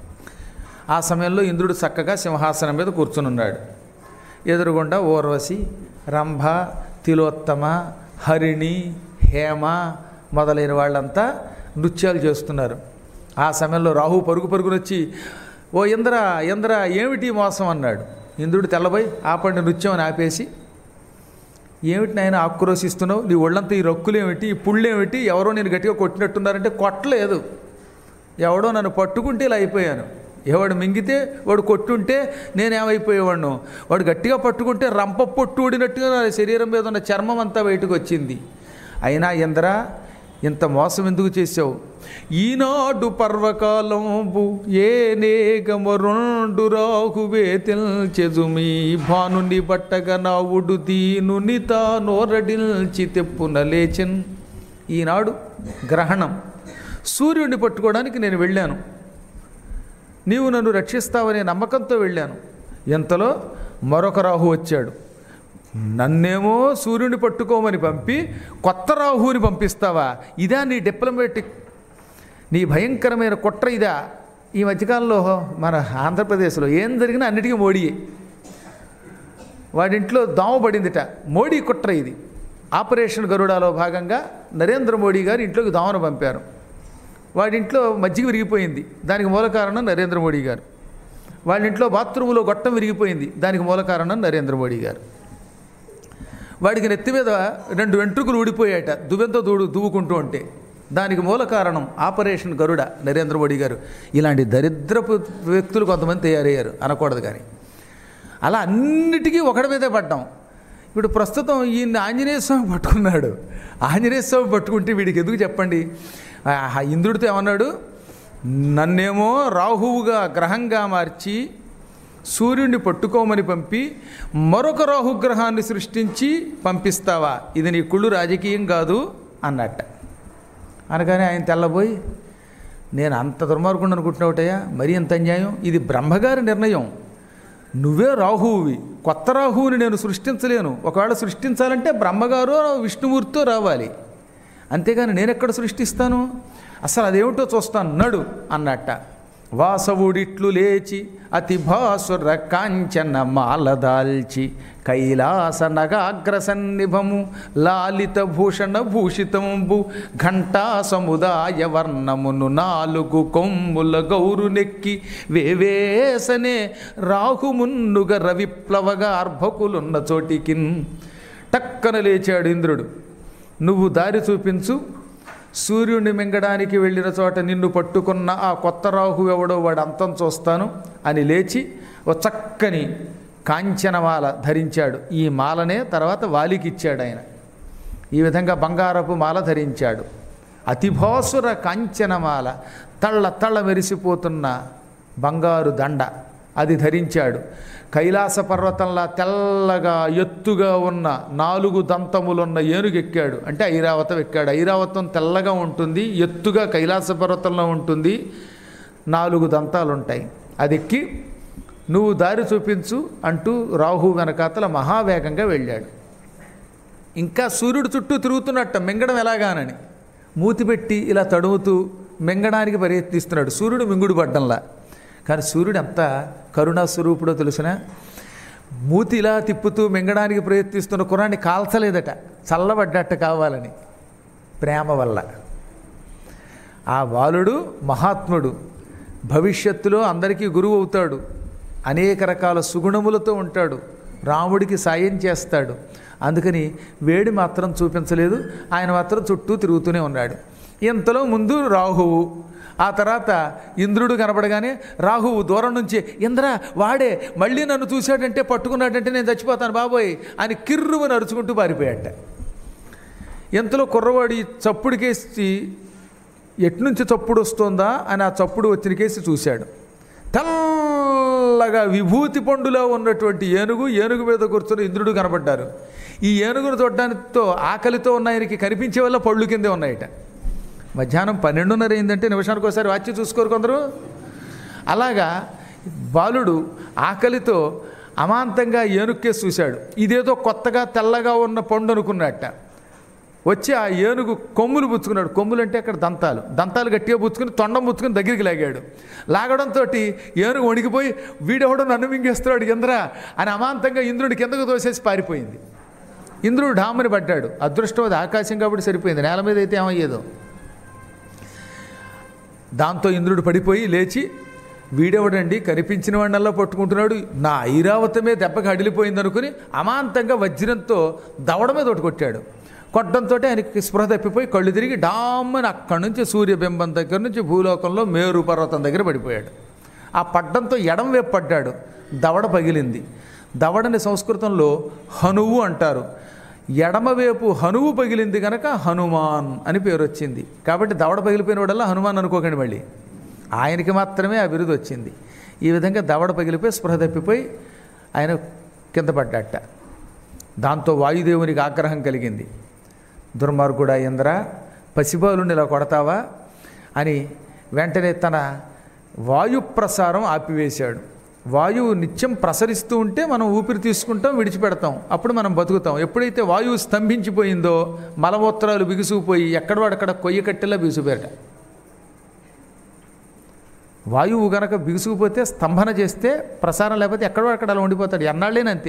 ఆ సమయంలో ఇంద్రుడు చక్కగా సింహాసనం మీద కూర్చునున్నాడు ఎదురుగుండా ఊర్వశి రంభ తిలోత్తమ హరిణి హేమ మొదలైన వాళ్ళంతా నృత్యాలు చేస్తున్నారు ఆ సమయంలో రాహు పరుగు పరుగునొచ్చి ఓ ఇంద్ర ఇంద్ర ఏమిటి మోసం అన్నాడు ఇంద్రుడు తెల్లబోయి ఆపండి నృత్యం అని ఆపేసి ఏమిటి నాయన ఆక్రోశిస్తున్నావు నీ ఒళ్ళంతా ఈ రొక్కులేమిటి ఈ పుళ్ళేమిటి ఎవరో నేను గట్టిగా కొట్టినట్టున్నారంటే కొట్టలేదు ఎవడో నన్ను పట్టుకుంటే ఇలా అయిపోయాను ఎవడు మింగితే వాడు కొట్టుంటే నేనేమైపోయేవాడు వాడు గట్టిగా పట్టుకుంటే రంప పొట్టు ఊడినట్టుగా నా శరీరం మీద ఉన్న చర్మం అంతా బయటకు వచ్చింది అయినా ఇంద్ర ఇంత మోసం ఎందుకు చేసావు ఈనాడు పర్వకాలంబు ఏ నేగమరుండు రాహువే తెల్చెజుమీ భానుని బట్టగా నావుడు దీనుని తానోరడిల్చి తెప్పున లేచెన్ ఈనాడు గ్రహణం సూర్యుడిని పట్టుకోవడానికి నేను వెళ్ళాను నీవు నన్ను రక్షిస్తావనే నమ్మకంతో వెళ్ళాను ఎంతలో మరొక రాహు వచ్చాడు నన్నేమో సూర్యుని పట్టుకోమని పంపి కొత్త రాహుని పంపిస్తావా ఇదా నీ డిప్లొమాటిక్ నీ భయంకరమైన కుట్ర ఇదా ఈ మధ్యకాలంలో మన ఆంధ్రప్రదేశ్లో ఏం జరిగినా అన్నిటికీ మోడీయే వాడింట్లో దోమ పడిందిట మోడీ కుట్ర ఇది ఆపరేషన్ గరుడాలో భాగంగా నరేంద్ర మోడీ గారు ఇంట్లోకి దోమను పంపారు వాడింట్లో మజ్జిగ విరిగిపోయింది దానికి మూల కారణం నరేంద్ర మోడీ గారు వాళ్ళ ఇంట్లో బాత్రూములో గొట్టం విరిగిపోయింది దానికి మూల కారణం నరేంద్ర మోడీ గారు వాడికి నెత్తి మీద రెండు వెంట్రుకలు ఊడిపోయాట దువ్వెంతో దూడు దువ్వుకుంటూ ఉంటే దానికి మూల కారణం ఆపరేషన్ గరుడ నరేంద్ర మోడీ గారు ఇలాంటి దరిద్రపు వ్యక్తులు కొంతమంది తయారయ్యారు అనకూడదు కానీ అలా అన్నిటికీ ఒకడి మీదే పడ్డాం ఇప్పుడు ప్రస్తుతం ఈయన ఆంజనేయ స్వామి పట్టుకున్నాడు ఆంజనేయ స్వామి పట్టుకుంటే వీడికి ఎందుకు చెప్పండి ఆ ఇంద్రుడితో ఏమన్నాడు నన్నేమో రాహువుగా గ్రహంగా మార్చి సూర్యుడిని పట్టుకోమని పంపి మరొక రాహుగ్రహాన్ని సృష్టించి పంపిస్తావా ఇది నీ కుళ్ళు రాజకీయం కాదు అన్నట్ట అనగానే ఆయన తెల్లబోయి నేను అంత దుర్మార్గుడు అనుకుంటున్నావుటయ్యా మరీ అంత అన్యాయం ఇది బ్రహ్మగారి నిర్ణయం నువ్వే రాహువువి కొత్త రాహువుని నేను సృష్టించలేను ఒకవేళ సృష్టించాలంటే బ్రహ్మగారు విష్ణుమూర్తితో రావాలి అంతేగాని నేనెక్కడ సృష్టిస్తాను అసలు అదేమిటో చూస్తాను నడు అన్నట్ట వాసవుడిట్లు లేచి అతి భాసుర కాంచన మాలదాల్చి కైలాస నగాగ్ర సన్నిభము లాలిత భూషణ భూషితంబు ఘంటా సముదాయ వర్ణమును నాలుగు కొమ్ముల గౌరు నెక్కి వేవేసనే రాహుమున్నుగ రవిప్లవగా అర్భకులున్న చోటికిన్ టక్కన లేచాడు ఇంద్రుడు నువ్వు దారి చూపించు సూర్యుడిని మింగడానికి వెళ్ళిన చోట నిన్ను పట్టుకున్న ఆ కొత్త రాహు ఎవడో వాడు అంతం చూస్తాను అని లేచి ఓ చక్కని కాంచనమాల ధరించాడు ఈ మాలనే తర్వాత వాలికి ఇచ్చాడు ఆయన ఈ విధంగా బంగారపు మాల ధరించాడు అతిభాసుర కాంచనమాల తళ్ళ తళ్ళ మెరిసిపోతున్న బంగారు దండ అది ధరించాడు కైలాస పర్వతంలా తెల్లగా ఎత్తుగా ఉన్న నాలుగు దంతములున్న ఏనుగెక్కాడు అంటే ఐరావతం ఎక్కాడు ఐరావతం తెల్లగా ఉంటుంది ఎత్తుగా కైలాస పర్వతంలో ఉంటుంది నాలుగు దంతాలు ఉంటాయి అది ఎక్కి నువ్వు దారి చూపించు అంటూ రాహు వెనకాతల మహావేగంగా వెళ్ళాడు ఇంకా సూర్యుడు చుట్టూ తిరుగుతున్నట్ట మింగడం ఎలాగానని మూతి పెట్టి ఇలా తడుముతూ మింగడానికి ప్రయత్నిస్తున్నాడు సూర్యుడు మింగుడు పడ్డంలా కానీ సూర్యుడు ఎంత కరుణా స్వరూపుడో తెలిసిన మూతి ఇలా తిప్పుతూ మింగడానికి ప్రయత్నిస్తున్న కురాన్ని కాల్చలేదట చల్లబడ్డట్ట కావాలని ప్రేమ వల్ల ఆ బాలుడు మహాత్ముడు భవిష్యత్తులో అందరికీ గురువు అవుతాడు అనేక రకాల సుగుణములతో ఉంటాడు రాముడికి సాయం చేస్తాడు అందుకని వేడి మాత్రం చూపించలేదు ఆయన మాత్రం చుట్టూ తిరుగుతూనే ఉన్నాడు ఇంతలో ముందు రాహువు ఆ తర్వాత ఇంద్రుడు కనపడగానే రాహువు దూరం నుంచి ఇంద్ర వాడే మళ్ళీ నన్ను చూశాడంటే పట్టుకున్నాడంటే నేను చచ్చిపోతాను బాబోయ్ అని కిర్రుమని అరుచుకుంటూ పారిపోయాట ఎంతలో కుర్రవాడు ఈ చప్పుడు కేసి ఎట్నుంచి చప్పుడు వస్తుందా అని ఆ చప్పుడు వచ్చిన కేసి చూశాడు తెల్లగా విభూతి పండులో ఉన్నటువంటి ఏనుగు ఏనుగు మీద కూర్చొని ఇంద్రుడు కనపడ్డారు ఈ ఏనుగును చూడడానితో ఆకలితో ఉన్న ఆయనకి కనిపించే వల్ల పళ్ళు కిందే ఉన్నాయట మధ్యాహ్నం పన్నెండున్నర అయిందంటే నిమిషానికి ఒకసారి వచ్చి చూసుకోరు కొందరు అలాగా బాలుడు ఆకలితో అమాంతంగా ఏనుక్కేసి చూశాడు ఇదేదో కొత్తగా తెల్లగా ఉన్న పండు అనుకున్నట్ట వచ్చి ఆ ఏనుగు కొమ్ములు పుచ్చుకున్నాడు కొమ్ములు అంటే అక్కడ దంతాలు దంతాలు గట్టిగా పుచ్చుకుని తొండం పుచ్చుకుని దగ్గరికి లాగాడు లాగడంతో ఏనుగు వణికిపోయి వీడెవడో నన్ను మింగేస్తున్నాడు ఇంద్ర అని అమాంతంగా ఇంద్రుడి కిందకు తోసేసి పారిపోయింది ఇంద్రుడు ఢామని పడ్డాడు అదృష్టం అది ఆకాశం కాబట్టి సరిపోయింది నేల మీద అయితే ఏమయ్యేదో దాంతో ఇంద్రుడు పడిపోయి లేచి వీడెవడండి కనిపించిన వాడినల్లా పట్టుకుంటున్నాడు నా ఐరావతమే దెబ్బకి అడిలిపోయింది అనుకుని అమాంతంగా వజ్రంతో దవడ మీద ఒకటి కొట్టాడు కొట్టడంతో ఆయనకి స్పృహ తప్పిపోయి కళ్ళు తిరిగి డామ్మని అక్కడి నుంచి సూర్యబింబం దగ్గర నుంచి భూలోకంలో మేరు పర్వతం దగ్గర పడిపోయాడు ఆ పడ్డంతో ఎడం వైపు పడ్డాడు దవడ పగిలింది దవడని సంస్కృతంలో హనువు అంటారు ఎడమవైపు హనువు పగిలింది కనుక హనుమాన్ అని పేరు వచ్చింది కాబట్టి దవడ పగిలిపోయిన వాడల్లా హనుమాన్ అనుకోకండి మళ్ళీ ఆయనకి మాత్రమే ఆ బిరుదు వచ్చింది ఈ విధంగా దవడ పగిలిపోయి స్పృహ తప్పిపోయి ఆయన కింద పడ్డట దాంతో వాయుదేవునికి ఆగ్రహం కలిగింది దుర్మార్గుడా ఇంద్ర పసిబాలుని ఇలా కొడతావా అని వెంటనే తన వాయు ప్రసారం ఆపివేశాడు వాయువు నిత్యం ప్రసరిస్తూ ఉంటే మనం ఊపిరి తీసుకుంటాం విడిచిపెడతాం అప్పుడు మనం బతుకుతాం ఎప్పుడైతే వాయువు స్తంభించిపోయిందో మలమూత్రాలు బిగుసుకుపోయి ఎక్కడ వాడక్కడ కొయ్య కట్టెలా బిగుసిపోయాట వాయువు గనక బిగుసుకుపోతే స్తంభన చేస్తే ప్రసారం లేకపోతే ఎక్కడో అక్కడ అలా ఉండిపోతాడు ఎన్నాళ్ళేనంతే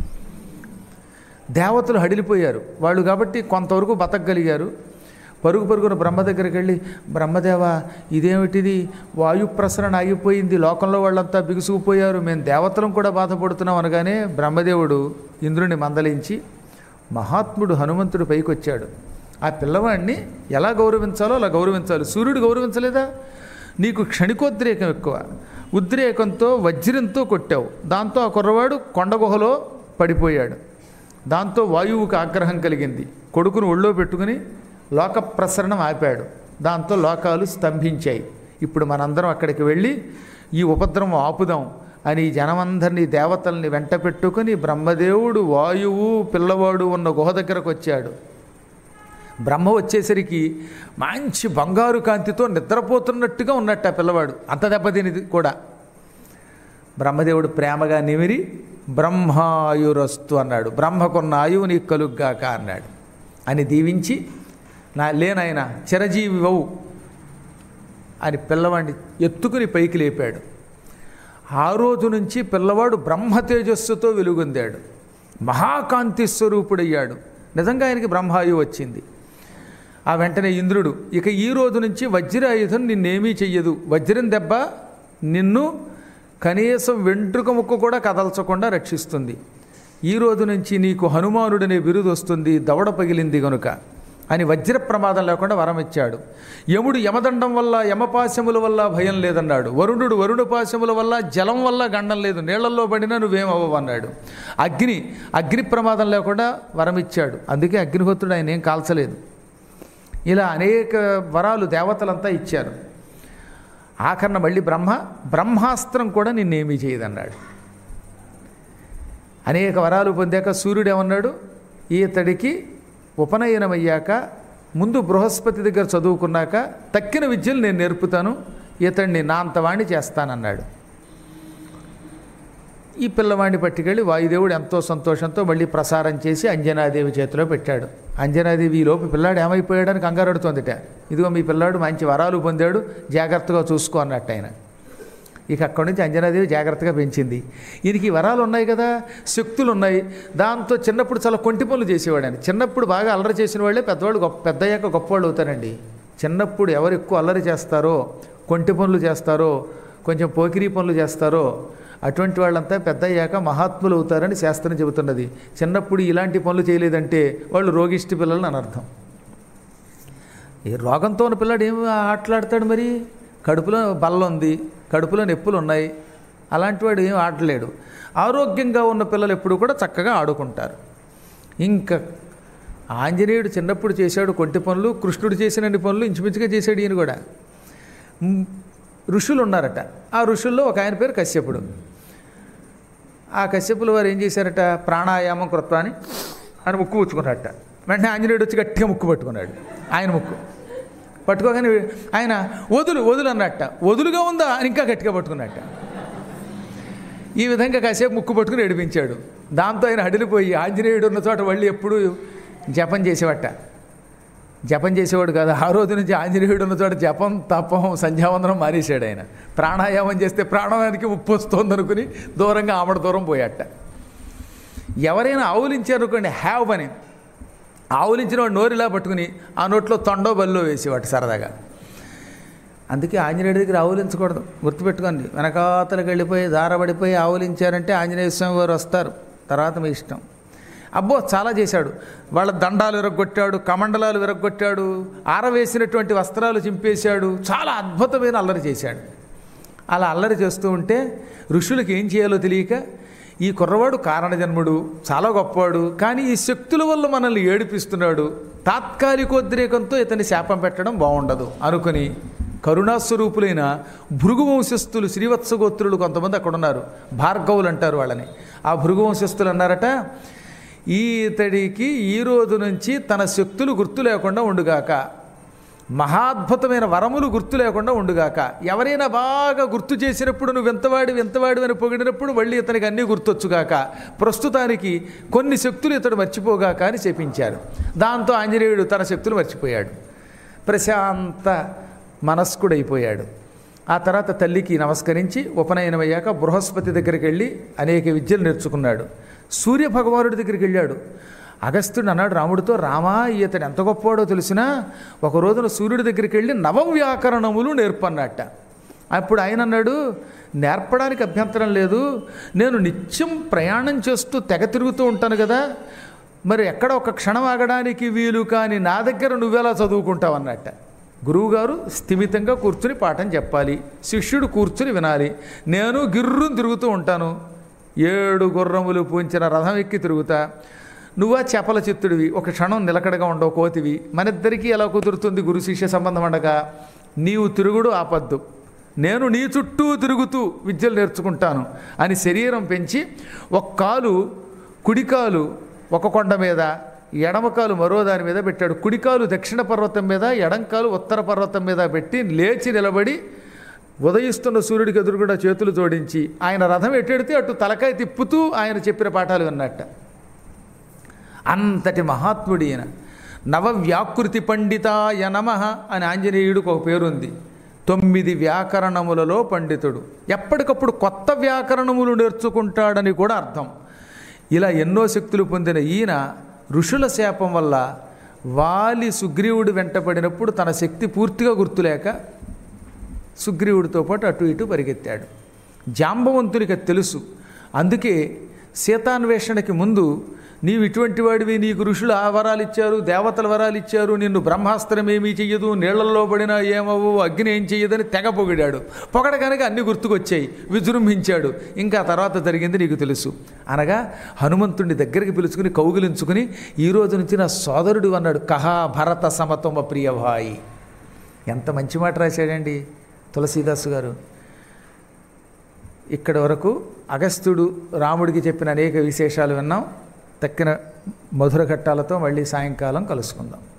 దేవతలు హడిలిపోయారు వాళ్ళు కాబట్టి కొంతవరకు బతకగలిగారు పరుగు పరుగున బ్రహ్మ దగ్గరికి వెళ్ళి బ్రహ్మదేవ ఇదేమిటిది వాయు ప్రసరణ ఆగిపోయింది లోకంలో వాళ్ళంతా బిగుసుకుపోయారు మేము దేవతలం కూడా బాధపడుతున్నాం అనగానే బ్రహ్మదేవుడు ఇంద్రుని మందలించి మహాత్ముడు హనుమంతుడు పైకి వచ్చాడు ఆ పిల్లవాడిని ఎలా గౌరవించాలో అలా గౌరవించాలి సూర్యుడు గౌరవించలేదా నీకు క్షణికోద్రేకం ఎక్కువ ఉద్రేకంతో వజ్రంతో కొట్టావు దాంతో ఆ కుర్రవాడు కొండ గుహలో పడిపోయాడు దాంతో వాయువుకి ఆగ్రహం కలిగింది కొడుకును ఒళ్ళో పెట్టుకుని లోక ప్రసరణం ఆపాడు దాంతో లోకాలు స్తంభించాయి ఇప్పుడు మనందరం అక్కడికి వెళ్ళి ఈ ఉపద్రవం ఆపుదాం అని ఈ జనమందరినీ దేవతల్ని వెంట పెట్టుకుని బ్రహ్మదేవుడు వాయువు పిల్లవాడు ఉన్న గుహ దగ్గరకు వచ్చాడు బ్రహ్మ వచ్చేసరికి మంచి బంగారు కాంతితో నిద్రపోతున్నట్టుగా ఉన్నట్టు ఆ పిల్లవాడు అంత దెబ్బతినిది కూడా బ్రహ్మదేవుడు ప్రేమగా నిమిరి బ్రహ్మాయురస్తు అన్నాడు బ్రహ్మకున్న ఆయువు నీకు కలుగ్గాక అన్నాడు అని దీవించి నా లేనాయన చిరజీవి వవు అని పిల్లవాడిని ఎత్తుకుని పైకి లేపాడు ఆ రోజు నుంచి పిల్లవాడు బ్రహ్మ తేజస్సుతో వెలుగొందాడు మహాకాంతి స్వరూపుడయ్యాడు నిజంగా ఆయనకి బ్రహ్మాయువు వచ్చింది ఆ వెంటనే ఇంద్రుడు ఇక ఈ రోజు నుంచి వజ్రాయుధం నిన్నేమీ చెయ్యదు వజ్రం దెబ్బ నిన్ను కనీసం వెంట్రుక ముక్క కూడా కదల్చకుండా రక్షిస్తుంది ఈ రోజు నుంచి నీకు హనుమానుడనే బిరుదు వస్తుంది దవడ పగిలింది గనుక అని వజ్ర ప్రమాదం లేకుండా వరం ఇచ్చాడు యముడు యమదండం వల్ల యమపాశముల వల్ల భయం లేదన్నాడు వరుణుడు వరుణపాశముల వల్ల జలం వల్ల గండం లేదు నీళ్లలో పడినా నువ్వేం అవ్వవన్నాడు అగ్ని అగ్ని ప్రమాదం లేకుండా వరం ఇచ్చాడు అందుకే అగ్నిహోత్రుడు ఆయన ఏం కాల్చలేదు ఇలా అనేక వరాలు దేవతలంతా ఇచ్చారు ఆఖరణ మళ్ళీ బ్రహ్మ బ్రహ్మాస్త్రం కూడా నిన్నేమీ చేయదన్నాడు అనేక వరాలు పొందాక సూర్యుడు ఏమన్నాడు ఈతడికి ఉపనయనమయ్యాక ముందు బృహస్పతి దగ్గర చదువుకున్నాక తక్కిన విద్యలు నేను నేర్పుతాను ఇతడిని నా అంతవాణ్ణి చేస్తానన్నాడు ఈ పిల్లవాడిని పట్టుకెళ్ళి వాయుదేవుడు ఎంతో సంతోషంతో మళ్ళీ ప్రసారం చేసి అంజనాదేవి చేతిలో పెట్టాడు అంజనాదేవి ఈ లోపు పిల్లాడు ఏమైపోయాడని కంగారడుతోందిట ఇదిగో మీ పిల్లాడు మంచి వరాలు పొందాడు జాగ్రత్తగా చూసుకో అన్నట్టు ఆయన ఇక అక్కడి నుంచి అంజనాదేవి జాగ్రత్తగా పెంచింది ఈయనకి ఈ వరాలు ఉన్నాయి కదా శక్తులు ఉన్నాయి దాంతో చిన్నప్పుడు చాలా కొంటి పనులు చేసేవాడు ఆయన చిన్నప్పుడు బాగా అల్లరి చేసిన వాళ్ళే పెద్దవాళ్ళు గొప్ప పెద్దయ్యాక గొప్పవాళ్ళు అవుతారండి చిన్నప్పుడు ఎవరు ఎక్కువ అల్లరి చేస్తారో కొంటి పనులు చేస్తారో కొంచెం పోకిరీ పనులు చేస్తారో అటువంటి వాళ్ళంతా పెద్ద అయ్యాక మహాత్ములు అవుతారని శాస్త్రం చెబుతున్నది చిన్నప్పుడు ఇలాంటి పనులు చేయలేదంటే వాళ్ళు రోగిష్టి పిల్లలని అనర్థం ఈ రోగంతో ఉన్న పిల్లాడు ఏం ఆటలాడతాడు మరి కడుపులో బల్ల ఉంది కడుపులో నొప్పులు ఉన్నాయి అలాంటి వాడు ఏం ఆడలేడు ఆరోగ్యంగా ఉన్న పిల్లలు ఎప్పుడు కూడా చక్కగా ఆడుకుంటారు ఇంకా ఆంజనేయుడు చిన్నప్పుడు చేశాడు కొంటి పనులు కృష్ణుడు చేసినన్ని పనులు ఇంచుమించుగా చేశాడు ఈయన కూడా మ్, ఋషులు ఉన్నారట ఆ ఋషుల్లో ఒక ఆయన పేరు కశ్యపుడు ఆ కశ్యపుల వారు ఏం చేశారట ప్రాణాయామం కృత్వాన్ని అని ముక్కు పుచ్చుకున్నట్ట వెంటనే ఆంజనేయుడు వచ్చి గట్టిగా ముక్కు పట్టుకున్నాడు ఆయన ముక్కు పట్టుకోగానే ఆయన వదులు వదులు అన్నట్ట వదులుగా ఉందా అని ఇంకా గట్టిగా పట్టుకున్నట్ట ఈ విధంగా కాసేపు ముక్కు పట్టుకుని ఏడిపించాడు దాంతో ఆయన హడిలిపోయి ఆంజనేయుడు ఉన్న చోట మళ్ళీ ఎప్పుడు జపం చేసేవట జపం చేసేవాడు కాదు ఆ రోజు నుంచి ఆంజనేయుడు ఉన్న చోట జపం తపం సంధ్యావందనం మానేశాడు ఆయన ప్రాణాయామం చేస్తే ప్రాణాయానికి ఉప్పు వస్తుంది అనుకుని దూరంగా ఆమడ దూరం పోయాట ఎవరైనా ఆవులించారనుకోండి హ్యావ్ అని ఆవులించిన వాడు నోరిలా పట్టుకుని ఆ నోట్లో తొండో బల్లో వేసేవాడు సరదాగా అందుకే ఆంజనేయుడి దగ్గర ఆవులించకూడదు గుర్తుపెట్టుకోండి వెనకాతలకు వెళ్ళిపోయి దారబడిపోయి ఆవులించారంటే ఆంజనేయ స్వామి వారు వస్తారు తర్వాత మీ ఇష్టం అబ్బో చాలా చేశాడు వాళ్ళ దండాలు విరగొట్టాడు కమండలాలు విరగొట్టాడు ఆరవేసినటువంటి వస్త్రాలు చింపేశాడు చాలా అద్భుతమైన అల్లరి చేశాడు అలా అల్లరి చేస్తూ ఉంటే ఋషులకు ఏం చేయాలో తెలియక ఈ కుర్రవాడు కారణజన్ముడు చాలా గొప్పవాడు కానీ ఈ శక్తుల వల్ల మనల్ని ఏడిపిస్తున్నాడు తాత్కాలికోద్రేకంతో ఇతన్ని శాపం పెట్టడం బాగుండదు అనుకుని కరుణాస్వరూపులైన భృగు వంశస్థులు శ్రీవత్సగోత్రులు కొంతమంది అక్కడ ఉన్నారు భార్గవులు అంటారు వాళ్ళని ఆ భృగు వంశస్థులు అన్నారట ఈతడికి ఈ రోజు నుంచి తన శక్తులు గుర్తు లేకుండా ఉండుగాక మహాద్భుతమైన వరములు గుర్తు లేకుండా ఉండుగాక ఎవరైనా బాగా గుర్తు చేసినప్పుడు నువ్వు ఎంతవాడి ఎంతవాడి అని పొగిడినప్పుడు మళ్ళీ ఇతనికి అన్నీ గుర్తొచ్చుగాక ప్రస్తుతానికి కొన్ని శక్తులు ఇతడు మర్చిపోగాక అని చెప్పించారు దాంతో ఆంజనేయుడు తన శక్తులు మర్చిపోయాడు ప్రశాంత మనస్కుడైపోయాడు ఆ తర్వాత తల్లికి నమస్కరించి ఉపనయనమయ్యాక బృహస్పతి దగ్గరికి వెళ్ళి అనేక విద్యలు నేర్చుకున్నాడు సూర్య భగవానుడి దగ్గరికి వెళ్ళాడు అగస్త్యుడు అన్నాడు రాముడితో రామా ఇతడు ఎంత గొప్పవాడో తెలిసినా ఒక రోజున సూర్యుడి దగ్గరికి వెళ్ళి నవవ్యాకరణములు నేర్పన్నట్ట అప్పుడు ఆయన అన్నాడు నేర్పడానికి అభ్యంతరం లేదు నేను నిత్యం ప్రయాణం చేస్తూ తెగ తిరుగుతూ ఉంటాను కదా మరి ఎక్కడ ఒక క్షణం ఆగడానికి వీలు కానీ నా దగ్గర నువ్వెలా చదువుకుంటావు అన్నట్ట గురువుగారు స్థిమితంగా కూర్చుని పాఠం చెప్పాలి శిష్యుడు కూర్చుని వినాలి నేను గిర్రుని తిరుగుతూ ఉంటాను ఏడు గుర్రములు పూంచిన రథం ఎక్కి తిరుగుతా నువ్వా చేపల చిత్తుడివి ఒక క్షణం నిలకడగా ఉండవు కోతివి మనిద్దరికీ ఎలా కుదురుతుంది గురు శిష్య సంబంధం ఉండగా నీవు తిరుగుడు ఆపద్దు నేను నీ చుట్టూ తిరుగుతూ విద్యలు నేర్చుకుంటాను అని శరీరం పెంచి ఒక కాలు కుడికాలు ఒక కొండ మీద ఎడమకాలు మరో దాని మీద పెట్టాడు కుడికాలు దక్షిణ పర్వతం మీద ఎడంకాలు ఉత్తర పర్వతం మీద పెట్టి లేచి నిలబడి ఉదయిస్తున్న సూర్యుడికి ఎదురుగుండా చేతులు జోడించి ఆయన రథం ఎట్టెడితే అటు తలకాయ తిప్పుతూ ఆయన చెప్పిన పాఠాలు విన్నట్ట అంతటి మహాత్ముడి ఈయన నవవ్యాకృతి పండితాయ నమ అని ఆంజనేయుడికి ఒక పేరుంది తొమ్మిది వ్యాకరణములలో పండితుడు ఎప్పటికప్పుడు కొత్త వ్యాకరణములు నేర్చుకుంటాడని కూడా అర్థం ఇలా ఎన్నో శక్తులు పొందిన ఈయన ఋషుల శాపం వల్ల వాలి సుగ్రీవుడు వెంటపడినప్పుడు తన శక్తి పూర్తిగా గుర్తులేక సుగ్రీవుడితో పాటు అటు ఇటు పరిగెత్తాడు జాంబవంతునికి అది తెలుసు అందుకే సీతాన్వేషణకి ముందు నీవు ఇటువంటి వాడివి నీకు ఋషులు ఆ వరాలు ఇచ్చారు దేవతల వరాలు ఇచ్చారు నిన్ను బ్రహ్మాస్త్రం ఏమీ చెయ్యదు నీళ్లలో పడినా ఏమవు అగ్ని ఏం చెయ్యదని తెగ పొగిడాడు పొగడగానే అన్ని గుర్తుకొచ్చాయి విజృంభించాడు ఇంకా తర్వాత జరిగింది నీకు తెలుసు అనగా హనుమంతుడిని దగ్గరికి పిలుచుకుని కౌగిలించుకుని ఈ రోజు నుంచి నా సోదరుడు అన్నాడు కహా భరత సమతమ ప్రియభాయి ఎంత మంచి మాట రాశాడండి తులసీదాసు గారు ఇక్కడి వరకు అగస్త్యుడు రాముడికి చెప్పిన అనేక విశేషాలు విన్నాం తక్కిన మధుర ఘట్టాలతో మళ్ళీ సాయంకాలం కలుసుకుందాం